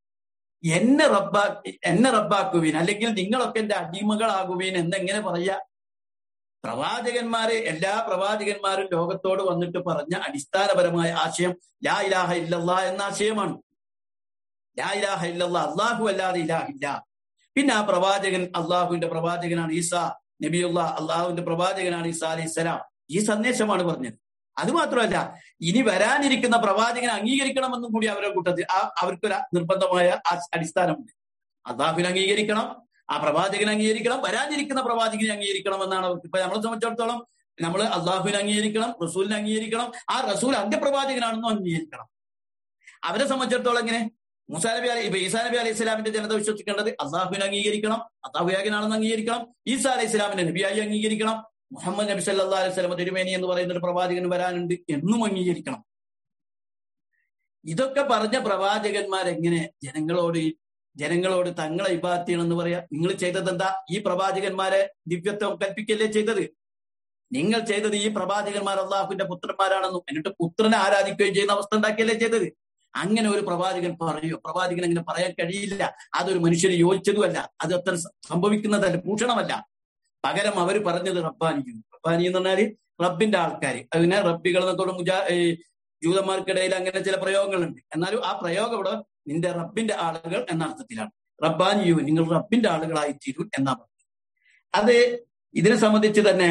എന്നെ റബ്ബാ എന്നെ റബ്ബാക്കുവീൻ അല്ലെങ്കിൽ നിങ്ങളൊക്കെ എന്റെ അടിമകളാകുവീൻ എന്നെങ്ങനെ പറയാ പ്രവാചകന്മാരെ എല്ലാ പ്രവാചകന്മാരും ലോകത്തോട് വന്നിട്ട് പറഞ്ഞ അടിസ്ഥാനപരമായ ആശയം ലാ ഇലാഹ ഇല്ലല്ലാ എന്ന ആശയമാണ് ലാ ഇലാഹ ഇല്ലല്ലാ അള്ളാഹു അല്ലാതെ ഇലാഹില്ല പിന്നെ ആ പ്രവാചകൻ അള്ളാഹുവിന്റെ പ്രവാചകനാണ് ഈസ നബിയുള്ള അള്ളാഹുവിന്റെ പ്രവാചകനാണ് ഈസ അലൈഹി സ്വലാം ഈ സന്ദേശമാണ് പറഞ്ഞത് അത് മാത്രമല്ല ഇനി വരാനിരിക്കുന്ന പ്രവാചകനെ അംഗീകരിക്കണമെന്നും കൂടി അവരുടെ കൂട്ടത്തിൽ ആ അവർക്കൊരു നിർബന്ധമായ അടിസ്ഥാനമുണ്ട് അള്ളാഹുവിനെ അംഗീകരിക്കണം ആ പ്രവാചകനെ അംഗീകരിക്കണം വരാനിരിക്കുന്ന പ്രവാചകനെ അംഗീകരിക്കണം എന്നാണ് ഇപ്പൊ നമ്മളെ സംബന്ധിച്ചിടത്തോളം നമ്മൾ അള്ളാഹുവിനെ അംഗീകരിക്കണം റസൂലിനെ അംഗീകരിക്കണം ആ റസൂൽ അന്ത്യപ്രവാചകനാണെന്നും അംഗീകരിക്കണം അവരെ സംബന്ധിച്ചിടത്തോളം എങ്ങനെ മൂസാ നബി അലി ഇപ്പൊ ഈസാ നബി അലൈഹി ഇസ്ലാമിന്റെ ജനത വിശ്വസിക്കേണ്ടത് അള്ളാഹുവിനെ അംഗീകരിക്കണം അള്ളാഹുയാകനാണെന്ന് അംഗീകരിക്കണം ഈസാ അലൈഹി ഇസ്ലാമിനെ നബിയായി അംഗീകരിക്കണം മുഹമ്മദ് നബി സല്ലാ അലൈഹി സ്വലമ തിരുമേനി എന്ന് പറയുന്ന ഒരു പ്രവാചകൻ വരാനുണ്ട് എന്നും അംഗീകരിക്കണം ഇതൊക്കെ പറഞ്ഞ പ്രവാചകന്മാരെങ്ങനെ ജനങ്ങളോട് ജനങ്ങളോട് തങ്ങളെ ഇബാദത്ത് ചെയ്യണമെന്ന് പറയാ നിങ്ങൾ ചെയ്തത് എന്താ ഈ പ്രവാചകന്മാരെ ദിവ്യത്വം കൽപ്പിക്കല്ലേ ചെയ്തത് നിങ്ങൾ ചെയ്തത് ഈ പ്രവാചകന്മാർ അള്ളാഹുവിന്റെ പുത്രന്മാരാണെന്നും എന്നിട്ട് പുത്രനെ ആരാധിക്കുകയും ചെയ്യുന്ന അവസ്ഥ ഉണ്ടാക്കിയല്ലേ ചെയ്തത് അങ്ങനെ ഒരു പ്രവാചകൻ പറയോ പ്രവാചകൻ അങ്ങനെ പറയാൻ കഴിയില്ല അതൊരു മനുഷ്യന് യോജിച്ചതുമല്ല അത് അത്ര സംഭവിക്കുന്നതല്ല ഭൂഷണമല്ല പകരം അവർ പറഞ്ഞത് റബ്ബാനിക്കുന്നു റബ്ബാനി എന്ന് പറഞ്ഞാല് റബ്ബിന്റെ ആൾക്കാർ അതിനെ റബ്ബികൾ എന്നൊക്കെ മുജാ ജൂതന്മാർക്കിടയിൽ അങ്ങനെ ചില പ്രയോഗങ്ങളുണ്ട് എന്നാലും ആ പ്രയോഗം ഇവിടെ നിന്റെ റബ്ബിന്റെ ആളുകൾ എന്ന അർത്ഥത്തിലാണ് റബ്ബാനിയു നിങ്ങൾ റബ്ബിന്റെ ആളുകളായി തീരൂ എന്നാ പറഞ്ഞത് അത് ഇതിനെ സംബന്ധിച്ച് തന്നെ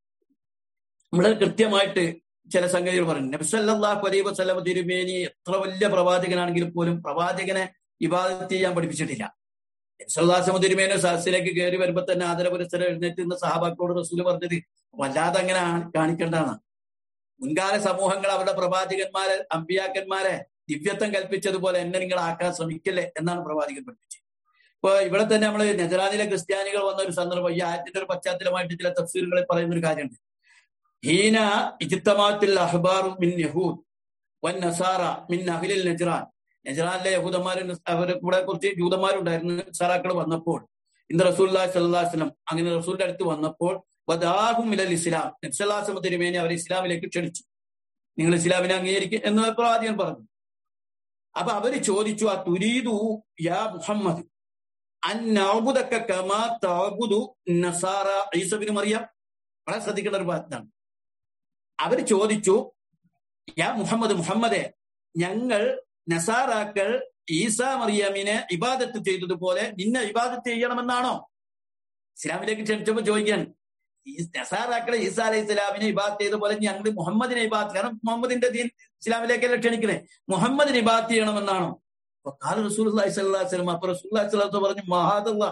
നമ്മൾ കൃത്യമായിട്ട് ചില സംഗതികൾ പറഞ്ഞു നബ്സല്ലാഹു അലൈഹി വസ്ലമ തിരുമേനി എത്ര വലിയ പ്രവാചകനാണെങ്കിലും പോലും പ്രവാചകനെ ഇബാദത്ത് ചെയ്യാൻ പഠിപ്പിച്ചിട്ടില്ല നബ്സല്ലാസ്ലമ തിരുമേനെ സഹസിലേക്ക് കയറി വരുമ്പോ തന്നെ ആദരപുരസ്ഥരം എഴുന്നേറ്റ് നിന്ന് സഹാബാക്കളോട് റസൂല് പറഞ്ഞത് വല്ലാതെ അങ്ങനെ കാണിക്കേണ്ടതാണ് മുൻകാല സമൂഹങ്ങൾ അവരുടെ പ്രവാചകന്മാരെ അമ്പിയാക്കന്മാരെ ദിവ്യത്വം കൽപ്പിച്ചതുപോലെ എന്നെ നിങ്ങൾ ആക്കാൻ ശ്രമിക്കല്ലേ എന്നാണ് പ്രവാചകൻ പഠിപ്പിച്ചത് ഇപ്പൊ ഇവിടെ തന്നെ നമ്മൾ നെജറാനിലെ ക്രിസ്ത്യാനികൾ വന്ന ഒരു സന്ദർഭം ഈ ആയത്തിന്റെ ഒരു പശ്ചാത്തലമായിട്ട് ചില തഫ്സീറുകളിൽ പറയുന്ന ഒരു കാര്യമുണ്ട് ഹീന ഇജിത്തമാത്തിൽ അഹ്ബാറു മിൻ യഹൂദ് വൻ നസാറ മിൻ അഹ്ലിൽ നജ്റാൻ നജറാനിലെ യഹൂദന്മാരും അവരെ കൂടെ കുറച്ച് ജൂതന്മാരുണ്ടായിരുന്നു സറാക്കൾ വന്നപ്പോൾ ഇന്ന് റസൂല്ലാ സല്ലാസ്ലം അങ്ങനെ റസൂലിന്റെ അടുത്ത് വന്നപ്പോൾ വദാഹും ഇലൽ ഇസ്ലാം നബ്സല്ലാസ്ലമ തിരുമേനി അവർ ഇസ്ലാമിലേക്ക് ക്ഷണിച്ചു നിങ്ങൾ ഇസ്ലാമിനെ അംഗീകരിക്കും എന്ന് പ്രവാചകൻ പറഞ്ഞു അപ്പൊ അവര് ചോദിച്ചു ആ തുരീദു യാ മുഹമ്മദ് അന്നഅബുദക കമാ തഅബുദു നസാറ ഈസബിന് മറിയം വളരെ ശ്രദ്ധിക്കേണ്ട ഒരു ഭാഗത്താണ് അവര് ചോദിച്ചു യാ മുഹമ്മദ് മുഹമ്മദെ ഞങ്ങൾ നസാറാക്കൾ ഈസ മറിയമിനെ ഇബാദത്ത് ചെയ്തതുപോലെ നിന്നെ ഇബാദത്ത് ചെയ്യണമെന്നാണോ ഇസ്ലാമിലേക്ക് ക്ഷണിച്ചപ്പോ ചോദിക്കാൻ ഈ നസാറാക്കളെ ഈസ അലൈഹി ഇസ്ലാമിനെ ഇബാദത്ത് ചെയ്ത പോലെ ഞങ്ങൾ മുഹമ്മദിനെ ഇബാദത്ത് കാരണം മുഹമ്മദിന്റെ ദീൻ ഇസ്ലാമിലേക്കല്ല ക്ഷണിക്കണേ മുഹമ്മദിനെ ഇബാദത്ത് ചെയ്യണമെന്നാണോ അപ്പൊ കാല റസൂൽ സ്വലം അപ്പൊ റസൂൽ സ്വലാത്ത പറഞ്ഞു മഹാദല്ല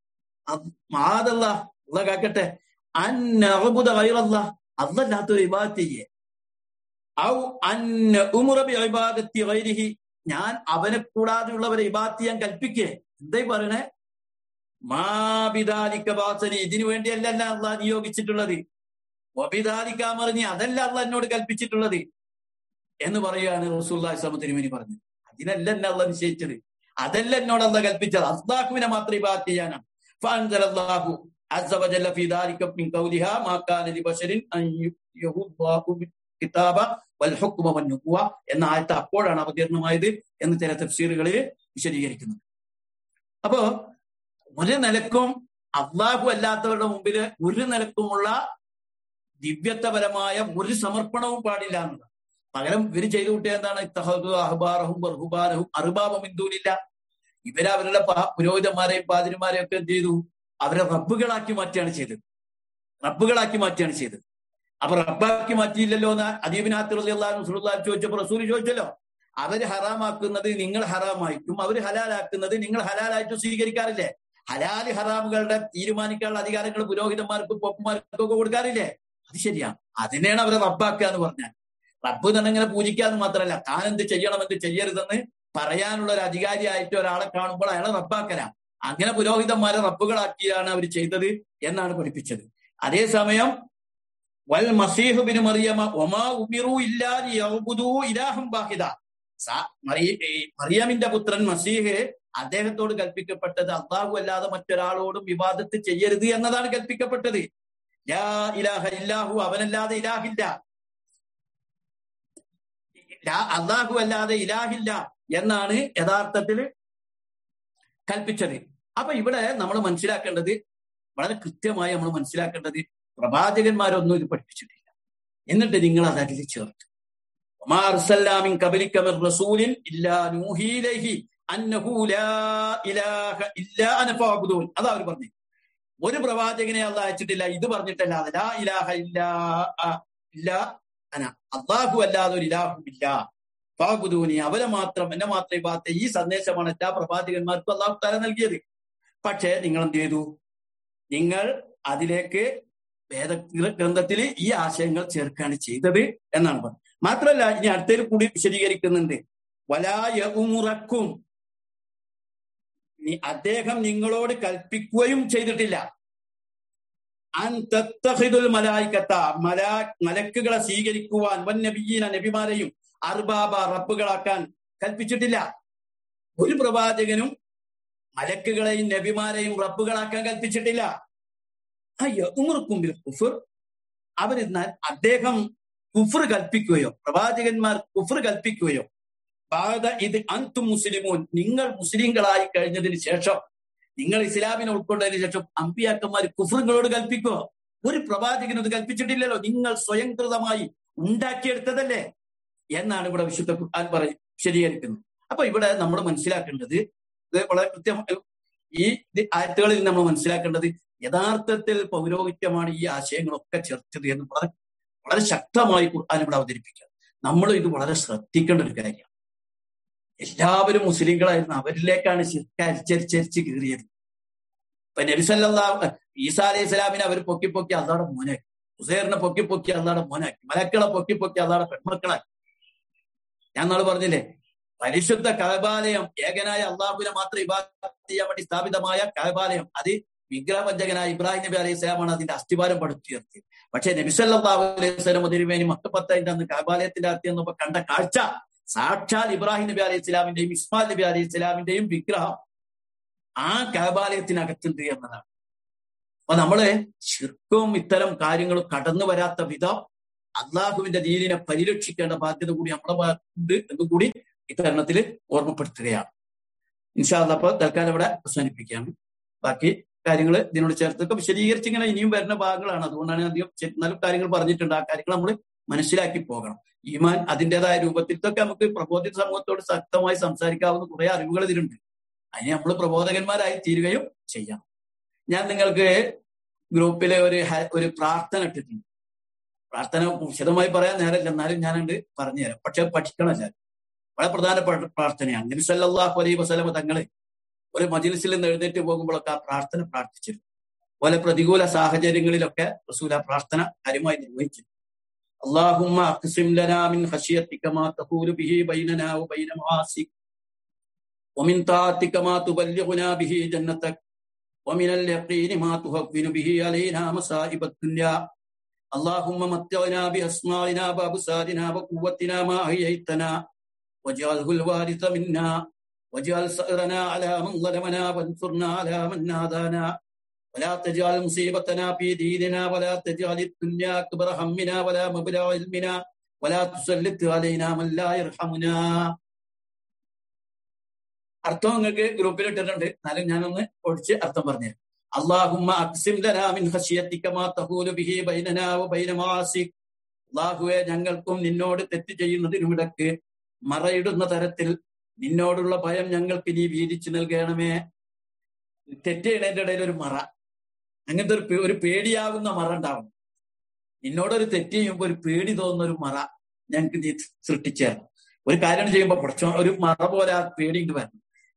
മഹാദല്ല അല്ല കാക്കട്ടെ അന്നബുദ വൈറല്ല അല്ലല്ലാത്തൊരു ഇബാദത്ത് ചെയ്യേ ഔ അന്ന ഉമുറബി ഇബാദത്തി വൈരിഹി ഞാൻ അവനെ കൂടാതെയുള്ളവരെ ഇബാദത്ത് ചെയ്യാൻ കൽപ്പിക്കേ എന്തായി പറയണേ മാബിദാലിക്ക ബാസനി ഇതിനു വേണ്ടിയല്ല അള്ളാഹ് നിയോഗിച്ചിട്ടുള്ളത് ഒബിദാലിക്ക മറിഞ്ഞ് അതല്ല അള്ളാഹ് എന്നോട് കൽപ്പിച്ചിട്ടുള്ളത് എന്ന് പറയുകയാണ് റസൂല്ലാ ഇസ്ലാം തിരുമേനി പറഞ്ഞത് അതിനല്ല എന്നെ അള്ള നിശ്ചയിച്ചത് അതല്ല എന്നോട് അള്ള കൽപ്പിച്ചത് അസ്താഖുവിനെ മാത്രം ഇബാദത്ത് ചെയ്യാനാണ് فأنزل الله عز وجل في ذلك من قولها ما كان لبشر أن يهو الله കിതാബ വൽ ഹുക്മ വൻ നുബുവ എന്ന ആയത്ത് അപ്പോഴാണ് അവതീർണമായത് എന്ന് ചില തഫ്സീറുകളിൽ വിശദീകരിക്കുന്നത് അപ്പോ ഒരു നിലക്കും അള്ളാഹു അല്ലാത്തവരുടെ മുമ്പിൽ ഒരു നിലക്കുമുള്ള ദിവ്യത്വപരമായ ഒരു സമർപ്പണവും പാടില്ല എന്നത് പകരം ഇവര് ചെയ്തു കൂട്ടിയ എന്താണ് തഹദു അഹ്ബാറഹും ബർഹുബാനഹും അറുബാബം ഇന്ദൂലില്ല ഇവര് അവരുടെ പുരോഹിതന്മാരെയും പാതിരിമാരെയും ഒക്കെ എന്ത് ചെയ്തു അവരെ റബ്ബുകളാക്കി മാറ്റിയാണ് ചെയ്തത് റബ്ബുകളാക്കി മാറ്റിയാണ് ചെയ്തത് അപ്പൊ റബ്ബാക്കി മാറ്റിയില്ലല്ലോ എന്ന് അദീബിനാത്തുള്ളാഹു ചോദിച്ചപ്പോ റസൂൽ ചോദിച്ചല്ലോ അവര് ഹറാമാക്കുന്നത് നിങ്ങൾ ഹറാമായിട്ടും അവര് ഹലാലാക്കുന്നത് നിങ്ങൾ ഹലാലായിട്ടും സ്വീകരിക്കാറില്ലേ ഹലാല് ഹറാമുകളുടെ തീരുമാനിക്കാനുള്ള അധികാരങ്ങൾ പുരോഹിതന്മാർക്കും പൊപ്പന്മാർക്കും ഒക്കെ കൊടുക്കാറില്ലേ അത് ശരിയാണ് അതിനെയാണ് അവരെ റബ്ബാക്കുക എന്ന് പറഞ്ഞാൽ റബ്ബ് തന്നെ ഇങ്ങനെ പൂജിക്കാന്ന് മാത്രമല്ല താൻ എന്ത് ചെയ്യണം എന്ത് ചെയ്യരുതെന്ന് പറയാനുള്ള ഒരു അധികാരിയായിട്ട് ഒരാളെ കാണുമ്പോൾ അയാളെ റബ്ബാക്കല അങ്ങനെ പുരോഹിതന്മാരെ റബ്ബുകളാക്കിയാണ് അവർ ചെയ്തത് എന്നാണ് പഠിപ്പിച്ചത് അതേസമയം വൽ മസീഹു ബിൻ മറിയമ ഒമാ ഉമിറു ഇല്ലാതി യൗബുദു ഇലാഹം ബാഹിദ മറിയമിന്റെ പുത്രൻ മസീഹ് അദ്ദേഹത്തോട് കൽപ്പിക്കപ്പെട്ടത് അള്ളാഹു അല്ലാതെ മറ്റൊരാളോടും വിവാദത്ത് ചെയ്യരുത് എന്നതാണ് കൽപ്പിക്കപ്പെട്ടത് ലാ ഇലാഹ ഇല്ലാഹു അവനല്ലാതെ ഇലാഹില്ല അള്ളാഹു അല്ലാതെ ഇലാഹില്ല എന്നാണ് യഥാർത്ഥത്തിൽ കൽപ്പിച്ചത് അപ്പൊ ഇവിടെ നമ്മൾ മനസ്സിലാക്കേണ്ടത് വളരെ കൃത്യമായി നമ്മൾ മനസ്സിലാക്കേണ്ടത് പ്രവാചകന്മാരൊന്നും ഇത് പഠിപ്പിച്ചിട്ടില്ല എന്നിട്ട് നിങ്ങൾ അത് അതിൽ ചേർത്ത് ഒമാർസല്ലാമിൻ കബലിക്കമർ റസൂലിൻ ഇല്ലാ നൂഹീലഹി അന്നഹു ലാ ഇലാഹ ഇല്ലാ അന ഫഅബ്ദൂൻ അതാ അവർ പറഞ്ഞു ഒരു പ്രവാചകനെ അള്ളാഹ് അയച്ചിട്ടില്ല ഇത് പറഞ്ഞിട്ടല്ല ലാ ഇലാഹ ഇല്ലാ ഇല്ല അന അള്ളാഹു അല്ലാതെ ഒരു ഇലാഹു ഇല്ല ഫഅബ്ദൂനി അവരെ മാത്രം എന്നെ മാത്രം ഇബാദത്ത് ഈ സന്ദേശമാണ് എല്ലാ പ്രവാചകന്മാർക്കും അള്ളാഹു താര നൽകിയത് പക്ഷേ നിങ്ങൾ എന്ത് ചെയ്തു നിങ്ങൾ അതിലേക്ക് വേദ ഗ്രന്ഥത്തിൽ ഈ ആശയങ്ങൾ ചേർക്കാണ് ചെയ്തത് എന്നാണ് പറഞ്ഞത് മാത്രമല്ല ഇനി അടുത്തതിൽ കൂടി വിശദീകരിക്കുന്നുണ്ട് വലായ ഉമുറക്കും അദ്ദേഹം നിങ്ങളോട് കൽപ്പിക്കുകയും ചെയ്തിട്ടില്ല അൻ തത്തഹിദുൽ മലായിക്കത്ത മലാ മലക്കുകളെ സ്വീകരിക്കുവാൻ വൻ നബിയീന നബിമാരെയും അർബാബ റബ്ബുകളാക്കാൻ കൽപ്പിച്ചിട്ടില്ല ഒരു പ്രവാചകനും മലക്കുകളെയും നബിമാരെയും റബ്ബുകളാക്കാൻ കൽപ്പിച്ചിട്ടില്ല ഉമർക്കുമ്പിൽ കുഫർ അവരിന്നാൽ അദ്ദേഹം കുഫർ കൽപ്പിക്കുകയോ പ്രവാചകന്മാർ കുഫർ കൽപ്പിക്കുകയോ ബാധ ഇത് അന്തും മുസ്ലിമോൻ നിങ്ങൾ മുസ്ലിങ്ങളായി കഴിഞ്ഞതിന് ശേഷം നിങ്ങൾ ഇസ്ലാമിനെ ഉൾക്കൊണ്ടതിന് ശേഷം അമ്പിയാക്കന്മാർ കുഫറുകളോട് കൽപ്പിക്കുക ഒരു പ്രവാചകനും അത് കൽപ്പിച്ചിട്ടില്ലല്ലോ നിങ്ങൾ സ്വയംകൃതമായി ഉണ്ടാക്കിയെടുത്തതല്ലേ എന്നാണ് ഇവിടെ വിശുദ്ധ ഖുർആൻ പറയും ശരിയായിരിക്കുന്നത് അപ്പൊ ഇവിടെ നമ്മൾ മനസ്സിലാക്കേണ്ടത് ഇത് വളരെ കൃത്യമായി ഈ ആയത്തുകളിൽ നമ്മൾ മനസ്സിലാക്കേണ്ടത് യഥാർത്ഥത്തിൽ പൗരോഹിത്യമാണ് ഈ ആശയങ്ങളൊക്കെ ചേർത്തത് എന്ന് വളരെ വളരെ ശക്തമായി ഖുർആൻ ഇവിടെ അവതരിപ്പിക്കുക നമ്മൾ ഇത് വളരെ ശ്രദ്ധിക്കേണ്ട ഒരു കാര്യമാണ് എല്ലാവരും മുസ്ലിങ്ങളായിരുന്നു അവരിലേക്കാണ് ശിർക്ക് അരിച്ചരിച്ചരിച്ച് കീറിയത് ഇപ്പൊ നബിസല്ലാ ഈസാ അലൈഹി സ്വലാമിനെ അവർ പൊക്കി പൊക്കി അള്ളാടെ മോനാക്കി ഹുസൈറിനെ പൊക്കി പൊക്കി അള്ളാടെ മോനാക്കി മലക്കളെ പൊക്കി പൊക്കി അള്ളാടെ പെൺമക്കളാക്കി ഞാൻ നാളെ പറഞ്ഞില്ലേ പരിശുദ്ധ കഴബാലയം ഏകനായ അള്ളാഹുവിനെ മാത്രം ഇബാദത്ത് ചെയ്യാൻ വേണ്ടി സ്ഥാപിതമായ കഴബാലയം അത് വിഗ്രഹവഞ്ചകനായ ഇബ്രാഹിം നബി അലൈഹി സ്വലാമാണ് അതിന്റെ അസ്ഥിവാരം പടുത്തുയർത്തിയത് പക്ഷേ നബിസല്ലാഹു അലൈഹി സ്വലം തിരുവേനി മക്കപ്പത്തതിന്റെ അന്ന് കഴബാലയത്തിന്റെ അകത്ത് എന്നപ്പോ കണ്ട കാഴ്ച സാക്ഷാൽ ഇബ്രാഹിം നബി അലൈഹി ഇസ്ലാമിന്റെയും ഇസ്മാൽ നബി അലൈഹി ഇസ്ലാമിന്റെയും വിഗ്രഹം ആ കബാലയത്തിനകത്തുണ്ട് എന്നതാണ് അപ്പൊ നമ്മള് ശിർക്കവും ഇത്തരം കാര്യങ്ങളും കടന്നു വരാത്ത വിധം അള്ളാഹുവിന്റെ ദീനിനെ പരിരക്ഷിക്കേണ്ട ബാധ്യത കൂടി നമ്മളെ ഉണ്ട് എന്ന് കൂടി ഇത്തരണത്തിൽ ഓർമ്മപ്പെടുത്തുകയാണ് ഇൻഷാല്ല അപ്പൊ തൽക്കാലം ഇവിടെ അവസാനിപ്പിക്കുകയാണ് ബാക്കി കാര്യങ്ങൾ ഇതിനോട് ചേർത്തൊക്കെ വിശദീകരിച്ച് ഇങ്ങനെ ഇനിയും വരുന്ന ഭാഗങ്ങളാണ് അതുകൊണ്ടാണ് അധികം എന്നാലും കാര്യങ്ങൾ പറഞ്ഞിട്ടുണ്ട് ആ കാര്യങ്ങൾ നമ്മൾ മനസ്സിലാക്കി പോകണം ഈമാൻ അതിൻ്റെതായ രൂപത്തിൽ ഇതൊക്കെ നമുക്ക് പ്രബോധിത സമൂഹത്തോട് ശക്തമായി സംസാരിക്കാവുന്ന കുറെ അറിവുകൾ ഇതിലുണ്ട് അതിന് നമ്മൾ പ്രബോധകന്മാരായി തീരുകയും ചെയ്യണം ഞാൻ നിങ്ങൾക്ക് ഗ്രൂപ്പിലെ ഒരു ഒരു പ്രാർത്ഥന ഇട്ടിട്ടുണ്ട് പ്രാർത്ഥന വിശദമായി പറയാൻ നേരമില്ല എന്നാലും ഞാനുണ്ട് പറഞ്ഞുതരാം പക്ഷെ പഠിക്കണം എല്ലാവരും വളരെ പ്രധാനപ്പെട്ട പ്രാർത്ഥനയാണ് നബി സല്ലല്ലാഹു അലൈഹി വസല്ലമ തങ്ങളെ ഒരു മജിലിസിൽ നിന്ന് എഴുന്നേറ്റ് പോകുമ്പോഴൊക്കെ ആ പ്രാർത്ഥന പ്രാർത്ഥിച്ചിരുന്നു പല പ്രതികൂല സാഹചര്യങ്ങളിലൊക്കെ റസൂൽ ആ പ്രാർത്ഥന കാര്യമായി നിർവഹിച്ചു اللهم اقسم لنا من خشيتك ما تحول به بيننا وبين معاصيك ومن طاعتك ما تبلغنا به جنتك ومن اليقين ما تهون به علينا مصائب الدنيا اللهم متعنا بأسماعنا وأبصارنا وقوتنا ما أحييتنا واجعله الوارث منا واجعل سأرنا على من ظلمنا وانصرنا على من نادانا ولا تجعل مصيبتنا في ديننا ولا تجعل الدنيا أكبر همنا ولا مبلغ علمنا ولا تسلط علينا من لا يرحمنا അർത്ഥം നിങ്ങൾക്ക് ഗ്രൂപ്പിൽ ഇട്ടിട്ടുണ്ട് എന്നാലും ഞാനൊന്ന് ഒഴിച്ച് അർത്ഥം പറഞ്ഞു അള്ളാഹുമ്മ അക്സിം ലനാ മിൻ ഖശിയത്തിക മാ തഹൂലു ബിഹി ബൈനനാ വബൈന മാസിക് അള്ളാഹുവെ ഞങ്ങൾക്കും നിന്നോട് തെറ്റ് ചെയ്യുന്നതിനുമിടക്ക് മറയിടുന്ന തരത്തിൽ നിന്നോടുള്ള ഭയം ഞങ്ങൾക്ക് നീ വീതിച്ചു നൽകണമേ തെറ്റ് ചെയ്യണതിന്റെ ഇടയിൽ ഒരു മറ അങ്ങനത്തെ ഒരു ഒരു പേടിയാവുന്ന മറ ഉണ്ടാവണം നിന്നോടൊരു തെറ്റ് ചെയ്യുമ്പോൾ ഒരു പേടി തോന്നുന്ന ഒരു മറ ഞങ്ങൾക്ക് നീ സൃഷ്ടിച്ചേരണം ഒരു കാര്യം ചെയ്യുമ്പോൾ കുറച്ച് ഒരു മറ പോലെ ആ പേടി ഇങ്ങോട്ട് വരണം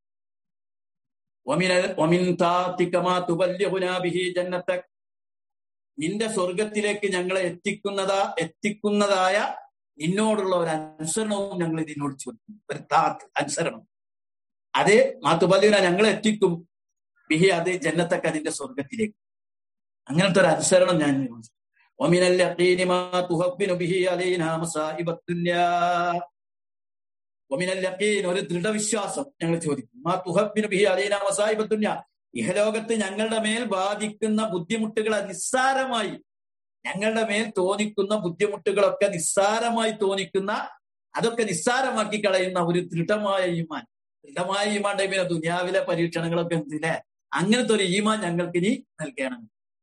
നിന്റെ സ്വർഗത്തിലേക്ക് ഞങ്ങളെ എത്തിക്കുന്നതാ എത്തിക്കുന്നതായ നിന്നോടുള്ള ഒരു അനുസരണവും ഞങ്ങൾ ഇതിനോട് ചോദിക്കും ഒരു താത്ത് അനുസരണം അത് മാത്തുപല്ലിന ഞങ്ങൾ എത്തിക്കും ബിഹി അത് ജന്നത്തൊക്കെ അതിന്റെ സ്വർഗത്തിലേക്ക് അങ്ങനത്തെ ഒരു അനുസരണം ഞാൻ ഒരു ദൃഢവിശ്വാസം ഞങ്ങൾ ചോദിക്കും മാ തുഹബിന് ബിഹി അലീന മസായിബത്തുന്യ ഇഹലോകത്ത് ഞങ്ങളുടെ മേൽ ബാധിക്കുന്ന ബുദ്ധിമുട്ടുകളെ നിസ്സാരമായി ഞങ്ങളുടെ മേൽ തോന്നിക്കുന്ന ബുദ്ധിമുട്ടുകളൊക്കെ നിസ്സാരമായി തോന്നിക്കുന്ന അതൊക്കെ നിസ്സാരമാക്കി കളയുന്ന ഒരു ദൃഢമായ ഈമാൻ ദൃഢമായ ഈമാൻ ടൈപ്പിലെ ദുനിയാവിലെ പരീക്ഷണങ്ങളൊക്കെ എന്തില്ലേ അങ്ങനത്തെ ഒരു ഈമാൻ ഞങ്ങൾക്ക് ഇനി നൽകണം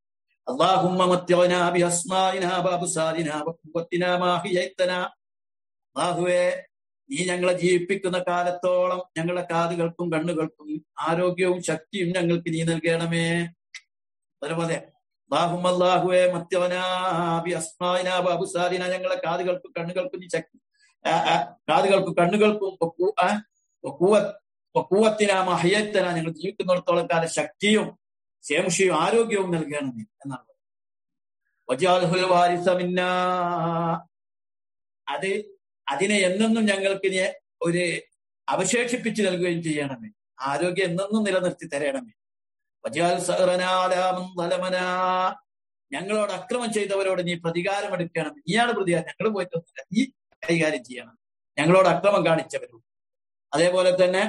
അള്ളാഹുവെ നീ ഞങ്ങളെ ജീവിപ്പിക്കുന്ന കാലത്തോളം ഞങ്ങളുടെ കാതുകൾക്കും കണ്ണുകൾക്കും ആരോഗ്യവും ശക്തിയും ഞങ്ങൾക്ക് നീ നൽകണമേ അതുപോലെ ബാഹുമല്ലാഹുവെ മത്യവനാബി അസ്മാന ബാബുസാദിന ഞങ്ങളെ കാതുകൾക്കും കണ്ണുകൾക്കും നീ ശക്തി കാതുകൾക്കും കണ്ണുകൾക്കും കൂവത്തിന മഹയത്തന ഞങ്ങൾ ജീവിക്കുന്നിടത്തോളം കാല ശക്തിയും ശേംഷിയും ആരോഗ്യവും നൽകണമേ എന്നാണ് അത് അതിനെ എന്നെന്നും ഞങ്ങൾക്ക് ഒരു അവശേഷിപ്പിച്ച് നൽകുകയും ചെയ്യണമേ ആരോഗ്യം എന്നെന്നും നിലനിർത്തി തരണമേ ഞങ്ങളോട് അക്രമം ചെയ്തവരോട് നീ പ്രതികാരം എടുക്കണം നീയാണ് പ്രതികാരം ഞങ്ങൾ പോയിട്ടൊന്നുമില്ല നീ കൈകാര്യം ചെയ്യണം ഞങ്ങളോട് അക്രമം കാണിച്ചവരോട് അതേപോലെ തന്നെ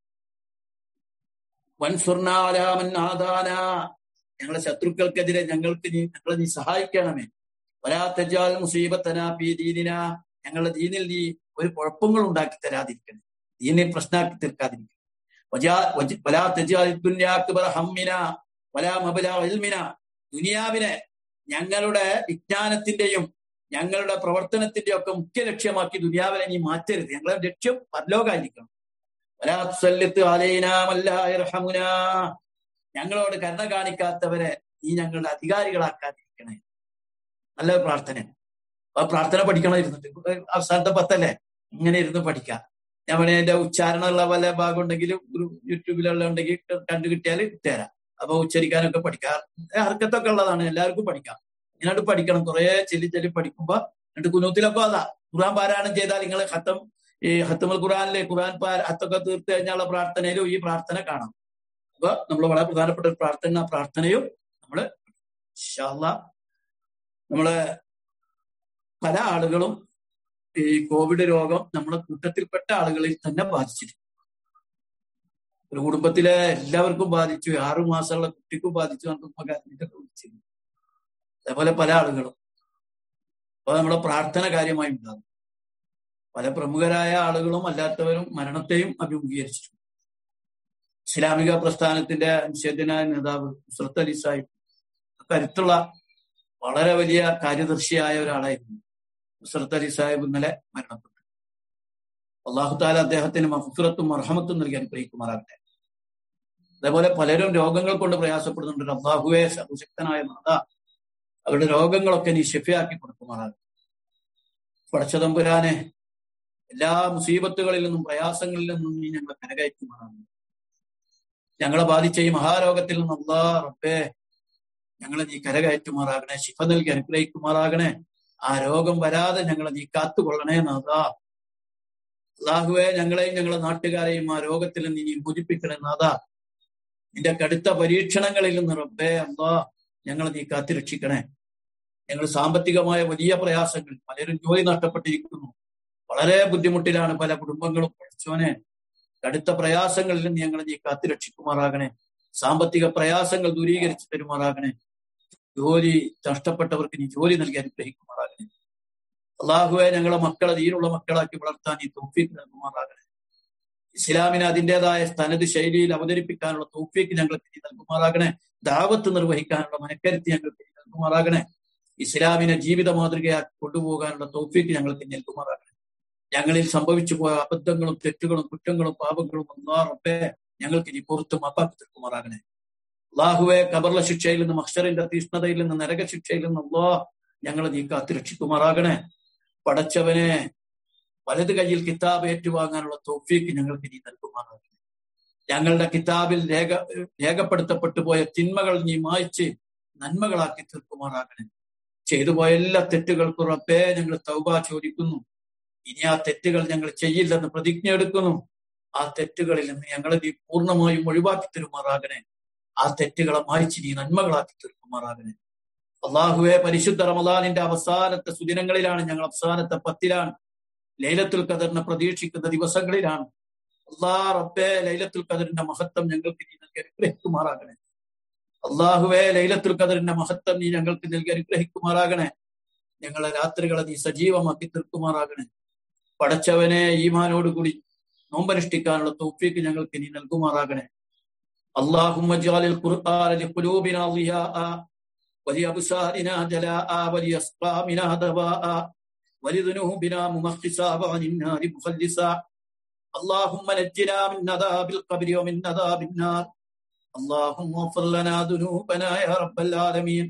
വൻസുർണാലാമൻ ആദാന ഞങ്ങളെ ശത്രുക്കൾക്കെതിരെ ഞങ്ങൾക്ക് നീ ഞങ്ങളെ നീ സഹായിക്കണമേ വലാത്തജാൽ മുസീബത്തന പി ദീനിന ഞങ്ങളുടെ ദീനിൽ നീ ഒരു കുഴപ്പങ്ങൾ ഉണ്ടാക്കി തരാതിരിക്കണം ദീനിൽ പ്രശ്നമാക്കി തീർക്കാതിരിക്കണം ദുനിയാവിനെ ഞങ്ങളുടെ വിജ്ഞാനത്തിന്റെയും ഞങ്ങളുടെ പ്രവർത്തനത്തിന്റെ ഒക്കെ മുഖ്യ ലക്ഷ്യമാക്കി ദുനിയാവിനെ നീ മാറ്റരുത് ഞങ്ങളുടെ ലക്ഷ്യം പരലോകായിരിക്കണം ഞങ്ങളോട് കരുണ കാണിക്കാത്തവരെ നീ ഞങ്ങളുടെ അധികാരികളാക്കാതിരിക്കണേ നല്ല പ്രാർത്ഥന ആ പ്രാർത്ഥന പഠിക്കണം ഇരുന്നിട്ട് അവസാനത്തെ പത്തല്ലേ ഇങ്ങനെ ഇരുന്ന് പഠിക്കാം ഞാൻ വേണേ എന്റെ ഉച്ചാരണമുള്ള പല ഭാഗം ഉണ്ടെങ്കിൽ യൂട്യൂബിലുള്ള ഉണ്ടെങ്കിൽ കണ്ടു കിട്ടിയാൽ തരാം അപ്പൊ ഉച്ചരിക്കാനൊക്കെ പഠിക്കാം ഹർക്കത്തൊക്കെ ഉള്ളതാണ് എല്ലാവർക്കും പഠിക്കാം ഇങ്ങോട്ട് പഠിക്കണം കുറെ ചെല്ലി ചെല്ലി പഠിക്കുമ്പോ എന്നിട്ട് കുനൂത്തിലൊക്കെ അതാ ഖുറാൻ പാരായണം ചെയ്താൽ നിങ്ങൾ ഹത്തം ഈ ഹത്തമൽ ഖുറാനിലെ ഖുറാൻ ഹത്തൊക്കെ തീർത്ത് കഴിഞ്ഞാലുള്ള പ്രാർത്ഥനയിലും ഈ പ്രാർത്ഥന കാണാം അപ്പൊ നമ്മൾ വളരെ പ്രധാനപ്പെട്ട ഒരു പ്രാർത്ഥന ആ പ്രാർത്ഥനയും നമ്മള് നമ്മള് പല ആളുകളും ഈ കോവിഡ് രോഗം നമ്മളെ കൂട്ടത്തിൽപ്പെട്ട ആളുകളിൽ തന്നെ ബാധിച്ചിരുന്നു ഒരു കുടുംബത്തിലെ എല്ലാവർക്കും ബാധിച്ചു ആറു മാസമുള്ള കുട്ടിക്കും ബാധിച്ചു നമുക്ക് അതിനൊക്കെ വിളിച്ചിരുന്നു അതേപോലെ പല ആളുകളും അപ്പൊ നമ്മളെ പ്രാർത്ഥന കാര്യമായി ഉണ്ടാകും പല പ്രമുഖരായ ആളുകളും അല്ലാത്തവരും മരണത്തെയും അഭിമുഖീകരിച്ചിട്ടുണ്ട് ഇസ്ലാമിക പ്രസ്ഥാനത്തിന്റെ നിഷേധനായ നേതാവ് സുഹൃത്ത് അലി സാഹിബ് കരുത്തുള്ള വളരെ വലിയ കാര്യദർശിയായ ഒരാളായിരുന്നു സുഹൃത്ത് അലി സാഹിബ് ഇന്നലെ മരണപ്പെട്ടു അള്ളാഹു താല അദ്ദേഹത്തിന് മഫുറത്തും അർഹമത്തും നൽകി അനുഗ്രഹിക്കുമാറാകട്ടെ അതേപോലെ പലരും രോഗങ്ങൾ കൊണ്ട് പ്രയാസപ്പെടുന്നുണ്ട് അള്ളാഹുവെ സർവശക്തനായ നാഥ അവരുടെ രോഗങ്ങളൊക്കെ നീ ഷെഫിയാക്കി കൊടുക്കുമാറാകട്ടെ പടച്ചതമ്പുരാനെ എല്ലാ മുസീബത്തുകളിൽ നിന്നും പ്രയാസങ്ങളിൽ നിന്നും നീ ഞങ്ങളെ കരകയറ്റുമാറാണ് ഞങ്ങളെ ബാധിച്ച ഈ മഹാരോഗത്തിൽ നിന്നും അള്ളാ റബ്ബേ ഞങ്ങളെ നീ കരകയറ്റുമാറാകണേ ശിഫ നൽകി അനുഗ്രഹിക്കുമാറാകണേ ആ രോഗം വരാതെ ഞങ്ങളെ നീ കാത്തുകൊള്ളണേ നാഥാ അള്ളാഹുവെ ഞങ്ങളെയും ഞങ്ങളെ നാട്ടുകാരെയും ആ രോഗത്തിൽ നിന്ന് നീ മോചിപ്പിക്കണേ നാഥാ നിന്റെ കടുത്ത പരീക്ഷണങ്ങളിൽ നിന്ന് റബ്ബേ അള്ളാ ഞങ്ങളെ നീ കാത്തുരക്ഷിക്കണേ ഞങ്ങൾ സാമ്പത്തികമായ വലിയ പ്രയാസങ്ങൾ പലരും ജോലി നഷ്ടപ്പെട്ടിരിക്കുന്നു വളരെ ബുദ്ധിമുട്ടിലാണ് പല കുടുംബങ്ങളും പഠിച്ചോനെ കടുത്ത പ്രയാസങ്ങളിൽ നിന്ന് ഞങ്ങളെ നീ കാത്തുരക്ഷിക്കുമാറാകണേ സാമ്പത്തിക പ്രയാസങ്ങൾ ദൂരീകരിച്ചു തരുമാറാകണേ ജോലി നഷ്ടപ്പെട്ടവർക്ക് നീ ജോലി നൽകി അനുഗ്രഹിക്കുമാറാകണേ അള്ളാഹുവെ ഞങ്ങളെ മക്കളെ തീരുള്ള മക്കളാക്കി വളർത്താൻ നീ തോഫീക്ക് നൽകുമാറാകണേ ഇസ്ലാമിനെ അതിൻ്റെതായ തനത് ശൈലിയിൽ അവതരിപ്പിക്കാനുള്ള തോഫീക്ക് ഞങ്ങൾക്ക് നീ നൽകുമാറാകണേ ദാവത്ത് നിർവഹിക്കാനുള്ള മനക്കരുത്തി ഞങ്ങൾക്ക് നീ നൽകുമാറാകണേ ഇസ്ലാമിനെ ജീവിത മാതൃകയാക്കി കൊണ്ടുപോകാനുള്ള തോഫീക്ക് ഞങ്ങൾക്ക് നൽകുമാറാകണേ ഞങ്ങളിൽ സംഭവിച്ചു പോയ അബദ്ധങ്ങളും തെറ്റുകളും കുറ്റങ്ങളും പാപങ്ങളും ഒന്നാറപ്പേ ഞങ്ങൾക്ക് നീ പുറത്ത് മപ്പാക്കി തീർക്കുമാറാകണേ അള്ളാഹുവെ കബർല ശിക്ഷയിൽ നിന്നും അക്ഷറിന്റെ തീഷ്ണതയിൽ നിന്ന് നരക ശിക്ഷയിൽ നിന്നും അള്ളാ ഞങ്ങളെ നീ കാത്തുരക്ഷിക്കുമാറാകണേ പടച്ചവനെ വലത് കയ്യിൽ കിതാബ് ഏറ്റുവാങ്ങാനുള്ള തോഫീക്ക് ഞങ്ങൾക്ക് നീ നൽകുമാറാകണേ ഞങ്ങളുടെ കിതാബിൽ രേഖ രേഖപ്പെടുത്തപ്പെട്ടു പോയ തിന്മകൾ നീ മായ്ച്ച് നന്മകളാക്കി തീർക്കുമാറാകണേ ചെയ്തു പോയ എല്ലാ തെറ്റുകൾക്കും റബ്ബേ ഞങ്ങൾ തൗബ ചോദിക്കുന്നു ഇനി ആ തെറ്റുകൾ ഞങ്ങൾ ചെയ്യില്ലെന്ന് പ്രതിജ്ഞ എടുക്കുന്നു ആ തെറ്റുകളിൽ നിന്ന് ഞങ്ങളെ നീ പൂർണ്ണമായും ഒഴിവാക്കി തരുമാറാകണേ ആ തെറ്റുകളെ മായ്ച്ച് നീ നന്മകളാക്കി തീർക്കുമാറാകണേ അള്ളാഹുവെ പരിശുദ്ധ റമദാനിന്റെ അവസാനത്തെ സുദിനങ്ങളിലാണ് ഞങ്ങൾ അവസാനത്തെ പത്തിലാണ് ലൈലത്തുൽ ഖദറിനെ പ്രതീക്ഷിക്കുന്ന ദിവസങ്ങളിലാണ് അള്ളാ റബ്ബെ ലൈലത്തുൽ ഖദറിന്റെ മഹത്വം ഞങ്ങൾക്ക് നീ നൽകി അനുഗ്രഹിക്കുമാറാകണേ അള്ളാഹുവെ ലൈലത്തുൽ ഖദറിന്റെ മഹത്വം നീ ഞങ്ങൾക്ക് നൽകി അനുഗ്രഹിക്കുമാറാകണേ ഞങ്ങളെ രാത്രികളെ നീ സജീവമാക്കി തീർക്കുമാറാകണേ പടച്ചവനെ ഈമാനോടുകൂടി നോമ്പനുഷ്ഠിക്കാനുള്ള തോഫീക്ക് ഞങ്ങൾക്ക് നീ നൽകുമാറാകണേ اللهم اجعل القرآن لقلوبنا ضياء ولأبصارنا جلاء ولأسقامنا دواء ولذنوبنا ممخصا وعن النار مخلصا اللهم نجنا من عذاب القبر ومن عذاب النار اللهم اغفر لنا ذنوبنا يا رب العالمين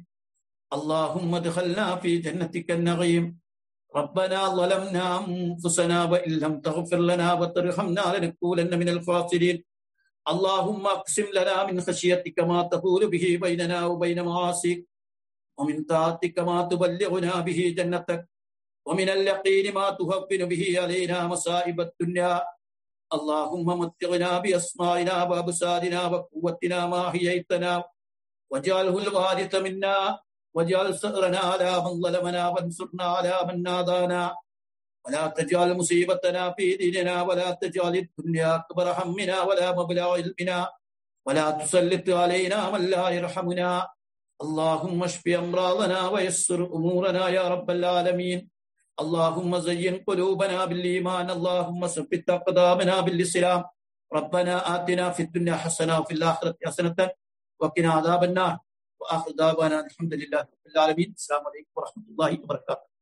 اللهم ادخلنا في جنتك النعيم ربنا ظلمنا انفسنا وان لم تغفر لنا وترحمنا لنكونن من الخاسرين اللهم اقسم لنا من خشيتك ما تحول به بيننا وبين معاصيك ومن طاعتك ما تبلغنا به جنتك ومن اليقين ما تهون به علينا مصائب الدنيا اللهم متعنا باسمائنا وابصارنا وقوتنا ما احييتنا واجعله الوارث منا واجعل ثأرنا على من ظلمنا وانصرنا على من نادانا ولا تجعل مصيبتنا في ديننا ولا تجعل الدنيا أكبر همنا ولا مبلغ علمنا ولا تسلط علينا من لا يرحمنا اللهم اشف أمراضنا ويسر أمورنا يا رب العالمين اللهم زين قلوبنا بالإيمان اللهم ثبت أقدامنا بالإسلام ربنا آتنا في الدنيا حسنة وفي الآخرة حسنة وقنا عذاب النار وآخر دعوانا الحمد لله رب العالمين السلام عليكم ورحمة الله وبركاته